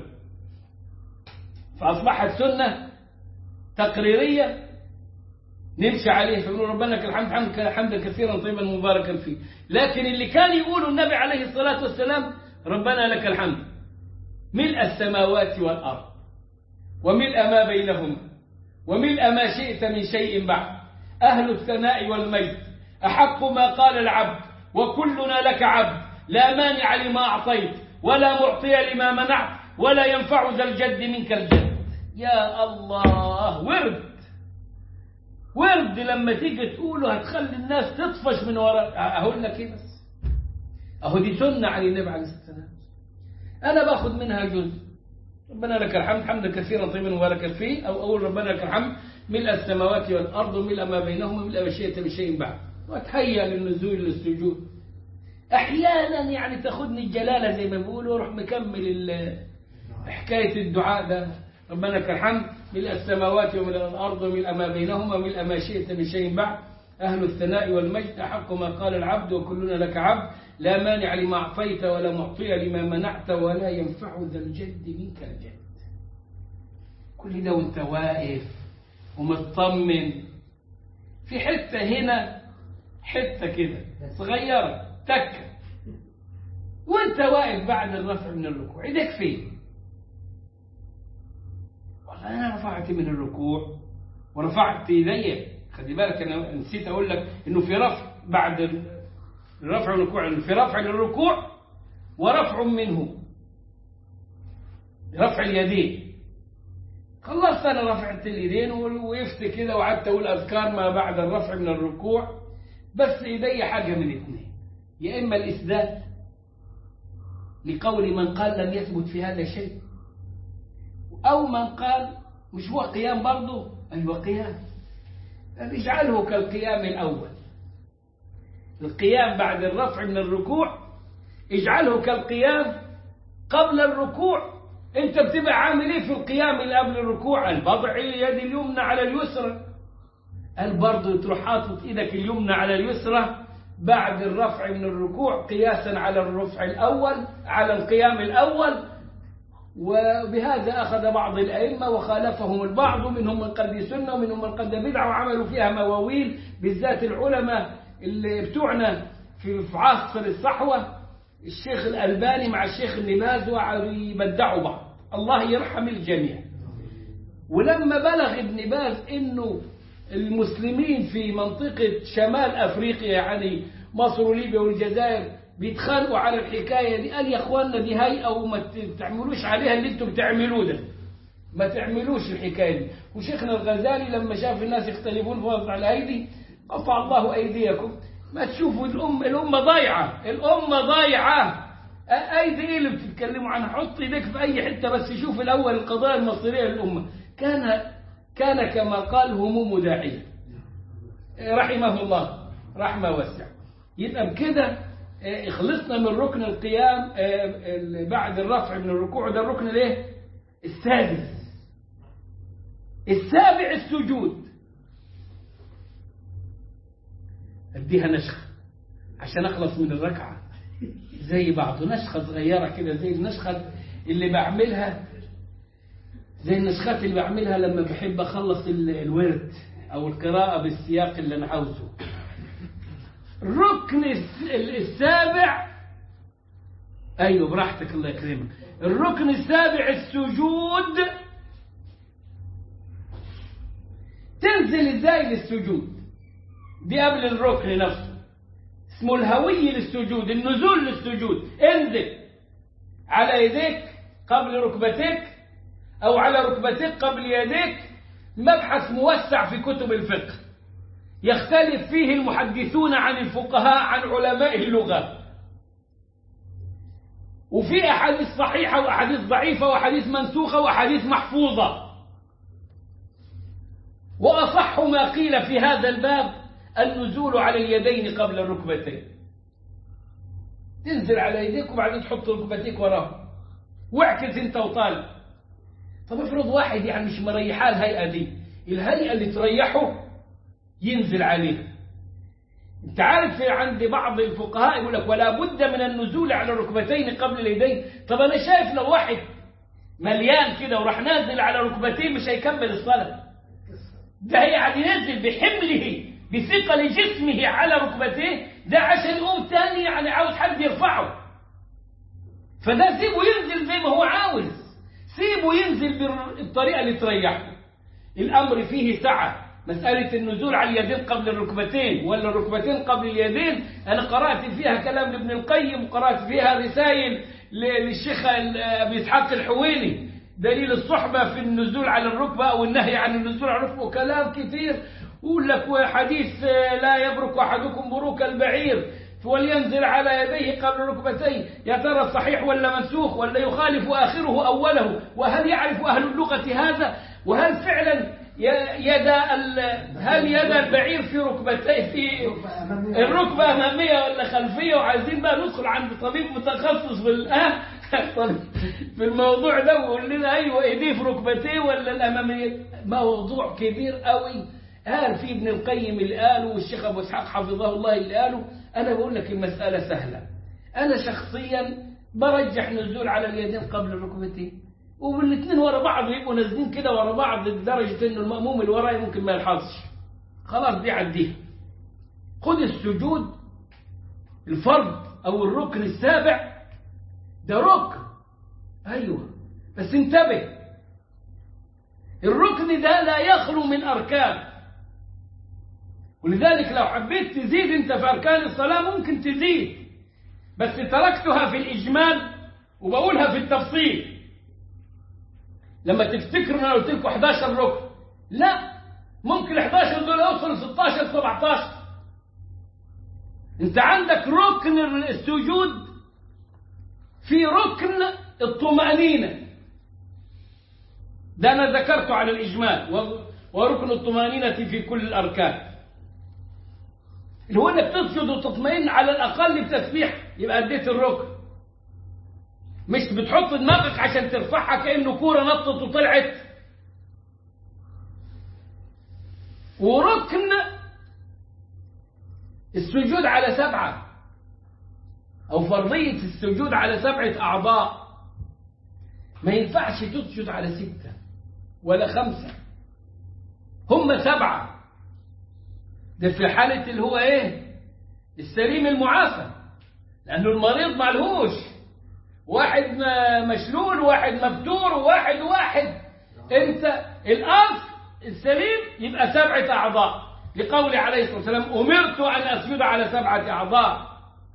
فأصبحت سنة تقريرية نمشي عليه فنقول ربنا لك الحمد حمد حمدا كثيرا طيبا مباركا فيه لكن اللي كان يقوله النبي عليه الصلاة والسلام ربنا لك الحمد ملء السماوات والأرض وملء ما بينهما وملء ما شئت من شيء بعد أهل الثناء والمجد أحق ما قال العبد وكلنا لك عبد لا مانع لما أعطيت ولا معطي لما منعت ولا ينفع ذا الجد منك الجد يا الله ورد ورد لما تيجي تقوله هتخلي الناس تطفش من وراء أقول لك إيه بس أهو دي سنة عن النبي عليه الصلاة والسلام أنا باخذ منها جزء ربنا لك الحمد حمدا كثيرا طيبا مباركا فيه أو أقول ربنا لك الحمد ملء السماوات والأرض وملء ما بينهما ملء ما شئت من شيء بعد وتهيأ للنزول للسجود أحيانا يعني تاخذني الجلالة زي ما بيقولوا وأروح مكمل حكاية الدعاء ده ربنا لك الحمد ملء السماوات وملء الأرض وملء ما بينهما ملء ما شئت من شيء بعد أهل الثناء والمجد أحق ما قال العبد وكلنا لك عبد لا مانع لما أعطيت ولا معطي لما منعت ولا ينفع ذا الجد منك الجد كل ده وانت واقف ومطمن في حتة هنا حتة كده صغيرة تكة وانت واقف بعد الرفع من الركوع ايدك فين والله انا رفعت من الركوع ورفعت ايدي خلي بالك انا نسيت اقول لك انه في رفع بعد الرفع من الركوع في رفع للركوع ورفع منه رفع اليدين خلصت انا رفعت اليدين وقفت كده وقعدت اقول اذكار ما بعد الرفع من الركوع بس ايدي حاجه من اثنين يا اما الاسداد لقول من قال لم يثبت في هذا شيء او من قال مش هو قيام برضه ايوه قيام اجعله كالقيام الاول القيام بعد الرفع من الركوع اجعله كالقيام قبل الركوع انت بتبقى عامل ايه في القيام اللي قبل الركوع البضع اليد اليمنى على اليسرى قال برضه تروح حاطط ايدك اليمنى على اليسرى بعد الرفع من الركوع قياسا على الرفع الاول على القيام الاول وبهذا اخذ بعض الائمه وخالفهم البعض منهم من قد سنه ومنهم من قد بدعه وعملوا فيها مواويل بالذات العلماء اللي بتوعنا في عصر الصحوه الشيخ الألباني مع الشيخ النباز وقعدوا يبدعوا بعض الله يرحم الجميع ولما بلغ ابن باز انه المسلمين في منطقة شمال افريقيا يعني مصر وليبيا والجزائر بيتخانقوا على الحكاية دي قال يا اخوانا دي هيئة وما تعملوش عليها اللي انتم بتعملوه ده ما تعملوش الحكاية دي وشيخنا الغزالي لما شاف الناس يختلفون في وضع الايدي قطع الله ايديكم ما تشوفوا الأم الأمة ضايعة الأمة ضايعة أيدي إيه اللي بتتكلموا عنها حط إيديك في أي حتة بس شوف الأول القضايا المصيرية للأمة كان كان كما قال هموم داعية رحمه الله رحمة واسعة يبقى بكده خلصنا من ركن القيام بعد الرفع من الركوع ده الركن الايه السادس السابع السجود اديها نشخة عشان اخلص من الركعة زي بعض نشخة صغيرة كده زي النشخة اللي بعملها زي النسخات اللي بعملها لما بحب اخلص الورد او القراءة بالسياق اللي انا عاوزه الركن السابع ايوه براحتك الله يكرمك الركن السابع السجود تنزل ازاي للسجود دي قبل الركن نفسه اسمه الهوي للسجود النزول للسجود انزل على يديك قبل ركبتيك او على ركبتيك قبل يديك مبحث موسع في كتب الفقه يختلف فيه المحدثون عن الفقهاء عن علماء اللغة وفي أحاديث صحيحة وأحاديث ضعيفة وأحاديث منسوخة وأحاديث محفوظة وأصح ما قيل في هذا الباب النزول على اليدين قبل الركبتين تنزل على يديك وبعدين تحط ركبتيك وراها واعكس انت وطالب طب افرض واحد يعني مش مريحاه الهيئة دي الهيئة اللي تريحه ينزل عليه انت عارف في عند بعض الفقهاء يقول لك ولا بد من النزول على الركبتين قبل اليدين طب انا شايف لو واحد مليان كده وراح نازل على ركبتين مش هيكمل الصلاة ده يعني ينزل بحمله بثقل جسمه على ركبتيه ده عشان يقوم تاني يعني عاوز حد يرفعه فده سيبه ينزل زي ما هو عاوز سيبه ينزل بالطريقة اللي تريحه الأمر فيه سعة مسألة النزول على اليدين قبل الركبتين ولا الركبتين قبل اليدين أنا قرأت فيها كلام لابن القيم وقرأت فيها رسائل للشيخ أبي إسحاق الحويني دليل الصحبة في النزول على الركبة أو النهي عن النزول على الركبة وكلام كثير يقول لك وحديث لا يبرك أحدكم بروك البعير ولينزل على يديه قبل الركبتين يا ترى صحيح ولا منسوخ ولا يخالف آخره أوله وهل يعرف أهل اللغة هذا وهل فعلا يد هل يد البعير في ركبتيه في الركبة أمامية ولا خلفية وعايزين بقى ندخل عند طبيب متخصص في الآن في الموضوع ده ويقول لنا أيوة إيديه في ركبتيه ولا الأمامية موضوع كبير قوي قال في ابن القيم اللي قاله والشيخ أبو إسحاق حفظه الله اللي قاله أنا بقول لك المسألة سهلة أنا شخصيا برجح نزول على اليدين قبل الركبتين والاثنين ورا بعض يبقوا نازلين كده ورا بعض لدرجة انه المأموم اللي وراي ممكن ما يلحظش خلاص دي عديها خد السجود الفرض او الركن السابع ده ركن ايوه بس انتبه الركن ده لا يخلو من اركان ولذلك لو حبيت تزيد انت في اركان الصلاة ممكن تزيد بس تركتها في الاجمال وبقولها في التفصيل لما تفتكروا انا قلت لكم 11 ركن لا ممكن 11 دول يوصلوا 16 17 انت عندك ركن السجود في ركن الطمأنينة ده انا ذكرته على الاجمال وركن الطمأنينة في كل الاركان اللي هو انك تسجد وتطمئن على الاقل بتسبيح يبقى اديت الركن مش بتحط دماغك عشان ترفعها كأنه كورة نطت وطلعت وركن السجود على سبعة أو فرضية السجود على سبعة أعضاء ما ينفعش تسجد على ستة ولا خمسة هم سبعة ده في حالة اللي هو ايه السليم المعافى لأنه المريض معلهوش واحد مشلول واحد مفتور وواحد واحد انت الاصل السليم يبقى سبعة اعضاء لقول عليه الصلاة والسلام امرت ان اسجد على سبعة اعضاء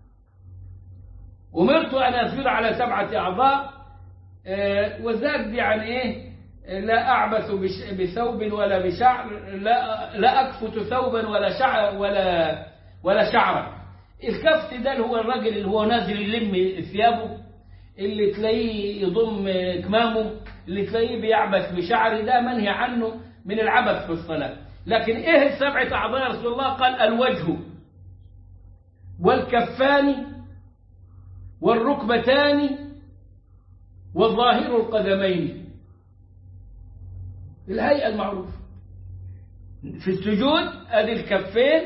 امرت ان اسجد على سبعة اعضاء اه وزاد يعني ايه لا اعبث بثوب ولا بشعر لا لا اكفت ثوبا ولا شعر ولا ولا شعرا الكفت ده اللي هو الراجل اللي هو نازل يلم ثيابه اللي تلاقيه يضم كمامه اللي تلاقيه بيعبث بشعره ده منهي عنه من العبث في الصلاة لكن ايه السبعة أعضاء رسول الله قال الوجه والكفان والركبتان والظاهر القدمين الهيئة المعروفة في السجود ادي الكفين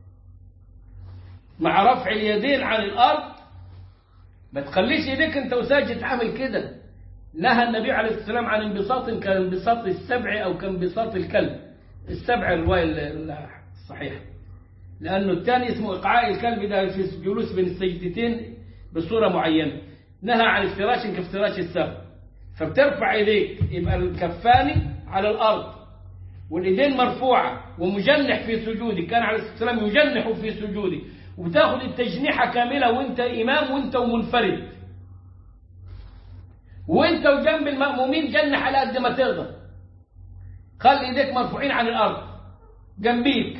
مع رفع اليدين عن الأرض ما تخليش ايديك انت وساجد عامل كده نهى النبي عليه الصلاه والسلام عن انبساط كانبساط السبع او كانبساط الكلب السبع الروايه الصحيحه لانه الثاني اسمه اقعاء الكلب ده في جلوس بين السجدتين بصوره معينه نهى عن افتراش كافتراش السبع فبترفع ايديك يبقى الكفان على الارض والايدين مرفوعه ومجنح في سجودك كان عليه الصلاه والسلام يجنح في سجوده وبتاخد التجنيحة كاملة وانت إمام وانت ومنفرد وانت وجنب المأمومين جنح على قد ما تقدر خلي ايديك مرفوعين عن الارض جنبيك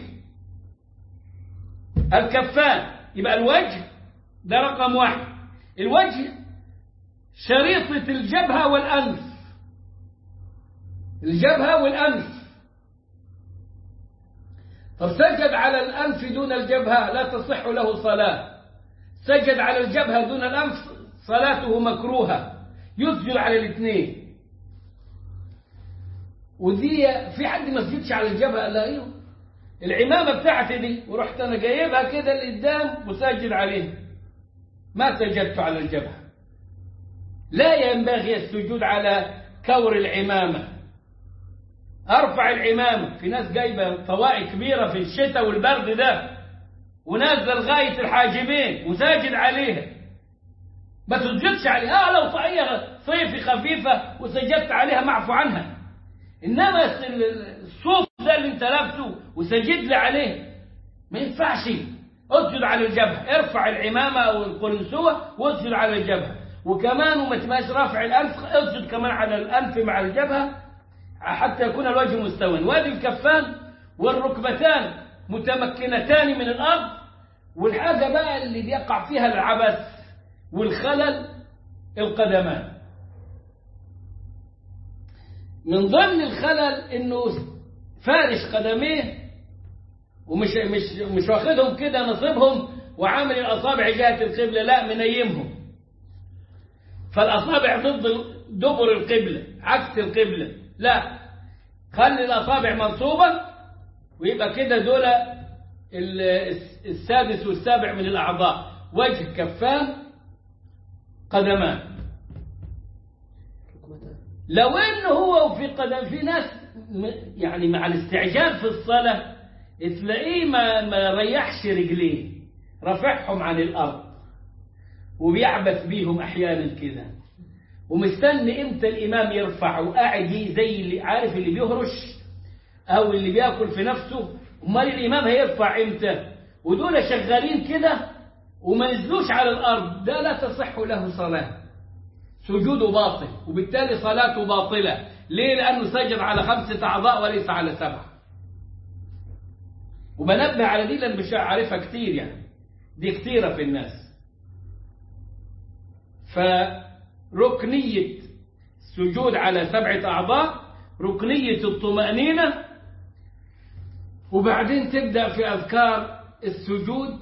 الكفان يبقى الوجه ده رقم واحد الوجه شريطة الجبهة والأنف الجبهة والأنف فسجد على الأنف دون الجبهة لا تصح له صلاة سجد على الجبهة دون الأنف صلاته مكروهة يسجد على الاثنين ودي في حد ما سجدش على الجبهة قال لها ايوه العمامة بتاعتي دي ورحت انا جايبها كده لقدام وساجد عليها ما سجدت على الجبهة لا ينبغي السجود على كور العمامة ارفع العمامة في ناس جايبة طواقي كبيرة في الشتاء والبرد ده ونازل لغاية الحاجبين وساجد عليها ما تسجدش عليها آه لو طاقية صيفي خفيفة وسجدت عليها معفو عنها إنما الصوف ده اللي انت لابسه وسجد لي عليه ما ينفعش اسجد على الجبهة ارفع العمامة أو القلنسوة واسجد على الجبهة وكمان وما تبقاش رافع الأنف اسجد كمان على الأنف مع الجبهة حتى يكون الوجه مستوى وادي الكفان والركبتان متمكنتان من الأرض والحاجة بقى اللي بيقع فيها العبث والخلل القدمان من ضمن الخلل انه فارش قدميه ومش مش مش واخدهم كده نصيبهم وعامل الاصابع جهه القبله لا منيمهم فالاصابع ضد دبر القبله عكس القبله لا خلي الاصابع منصوبه ويبقى كده دول السادس والسابع من الاعضاء وجه كفان قدمان لو انه هو في قدم في ناس يعني مع الاستعجال في الصلاة تلاقيه ما ما ريحش رجليه رافعهم عن الأرض وبيعبث بيهم أحيانا كده ومستني امتى الإمام يرفع وقاعد زي اللي عارف اللي بيهرش أو اللي بياكل في نفسه امال الإمام هيرفع امتى ودول شغالين كده وما نزلوش على الأرض ده لا تصح له صلاة سجوده باطل وبالتالي صلاته باطلة ليه لأنه سجد على خمسة أعضاء وليس على سبعة وبنبه على دي لأن مش عارفها كتير يعني دي كتيرة في الناس فركنية السجود على سبعة أعضاء ركنية الطمأنينة وبعدين تبدأ في أذكار السجود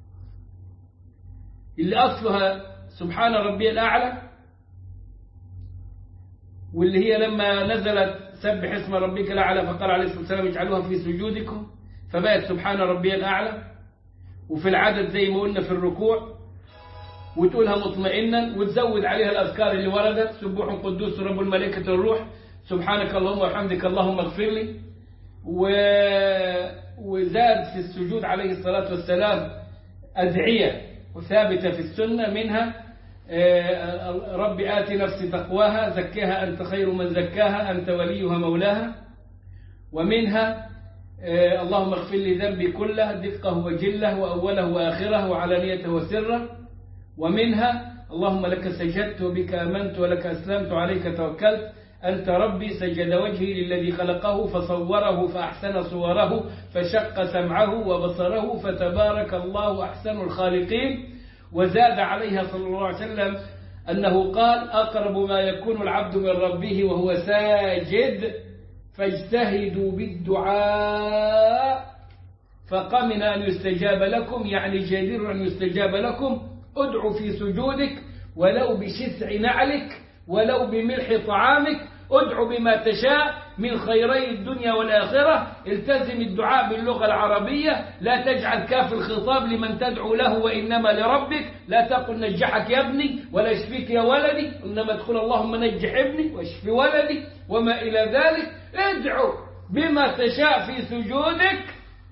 اللي أصلها سبحان ربي الأعلى واللي هي لما نزلت سبح اسم ربك الأعلى فقال عليه الصلاة والسلام اجعلوها في سجودكم فبقت سبحان ربي الأعلى وفي العدد زي ما قلنا في الركوع وتقولها مطمئنا وتزود عليها الأذكار اللي وردت سبوح قدوس رب الملائكة الروح سبحانك اللهم وحمدك اللهم اغفر لي و... وزاد في السجود عليه الصلاة والسلام أدعية وثابتة في السنة منها رب آت نفسي تقواها زكها أنت خير من زكاها أنت وليها مولاها ومنها اللهم اغفر لي ذنبي كله دقه وجله وأوله وآخره وعلانيته وسره ومنها اللهم لك سجدت وبك آمنت ولك أسلمت عليك توكلت أنت ربي سجد وجهي للذي خلقه فصوره فأحسن صوره فشق سمعه وبصره فتبارك الله أحسن الخالقين وزاد عليها صلى الله عليه وسلم أنه قال أقرب ما يكون العبد من ربه وهو ساجد فاجتهدوا بالدعاء فقمن أن يستجاب لكم يعني جدير أن يستجاب لكم ادعوا في سجودك ولو بشسع نعلك ولو بملح طعامك ادعو بما تشاء من خيري الدنيا والآخرة التزم الدعاء باللغة العربية لا تجعل كاف الخطاب لمن تدعو له وإنما لربك لا تقل نجحك يا ابني ولا اشفيك يا ولدي إنما تقول اللهم نجح ابني واشف ولدي وما إلى ذلك ادعو بما تشاء في سجودك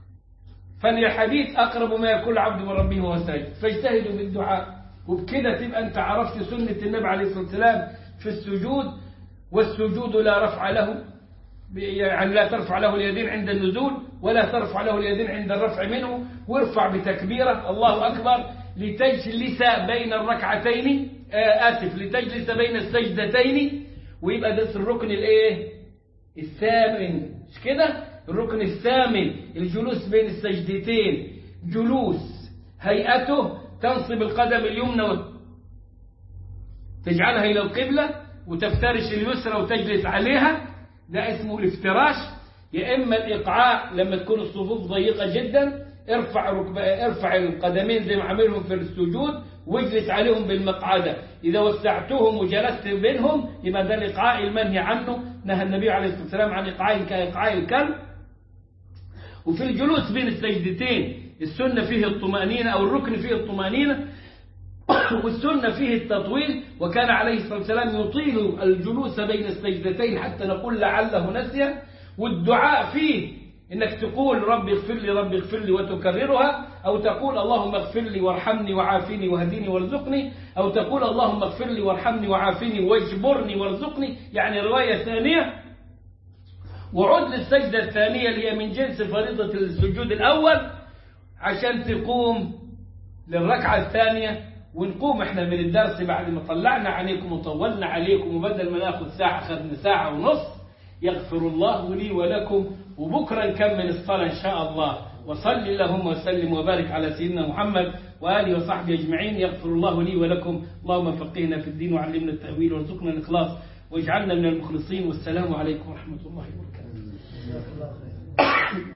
فالحديث أقرب ما يكون العبد من ربه وهو ساجد فاجتهدوا بالدعاء وبكده تبقى أنت عرفت سنة النبي عليه الصلاة والسلام في السجود والسجود لا رفع له يعني لا ترفع له اليدين عند النزول ولا ترفع له اليدين عند الرفع منه وارفع بتكبيرة الله أكبر لتجلس بين الركعتين آسف لتجلس بين السجدتين ويبقى ده الركن الايه الثامن مش كده الركن الثامن الجلوس بين السجدتين جلوس هيئته تنصب القدم اليمنى وت- تجعلها إلى القبلة وتفترش اليسرى وتجلس عليها ده اسمه الافتراش يا إما الإقعاء لما تكون الصفوف ضيقة جدا ارفع ركب... ارفع القدمين زي ما عاملهم في السجود واجلس عليهم بالمقعدة إذا وسعتهم وجلست بينهم يبقى ده الإقعاء المنهي عنه نهى النبي عليه الصلاة والسلام عن إقعاء كإقعاء الكلب وفي الجلوس بين السجدتين السنة فيه الطمأنينة أو الركن فيه الطمأنينة والسنة فيه التطويل وكان عليه الصلاة والسلام يطيل الجلوس بين السجدتين حتى نقول لعله نسيا والدعاء فيه انك تقول رب اغفر لي رب اغفر لي وتكررها او تقول اللهم اغفر لي وارحمني وعافني واهدني وارزقني او تقول اللهم اغفر لي وارحمني وعافني واجبرني وارزقني يعني رواية ثانية وعد للسجدة الثانية اللي هي من جنس فريضة السجود الأول عشان تقوم للركعة الثانية ونقوم احنا من الدرس بعد ما طلعنا عليكم وطولنا عليكم وبدل ما ناخذ ساعة خدنا ساعة ونص يغفر الله لي ولكم وبكرة نكمل الصلاة إن شاء الله وصل اللهم وسلم وبارك على سيدنا محمد وآله وصحبه أجمعين يغفر الله لي ولكم اللهم فقهنا في الدين وعلمنا التأويل وارزقنا الإخلاص واجعلنا من المخلصين والسلام عليكم ورحمة الله وبركاته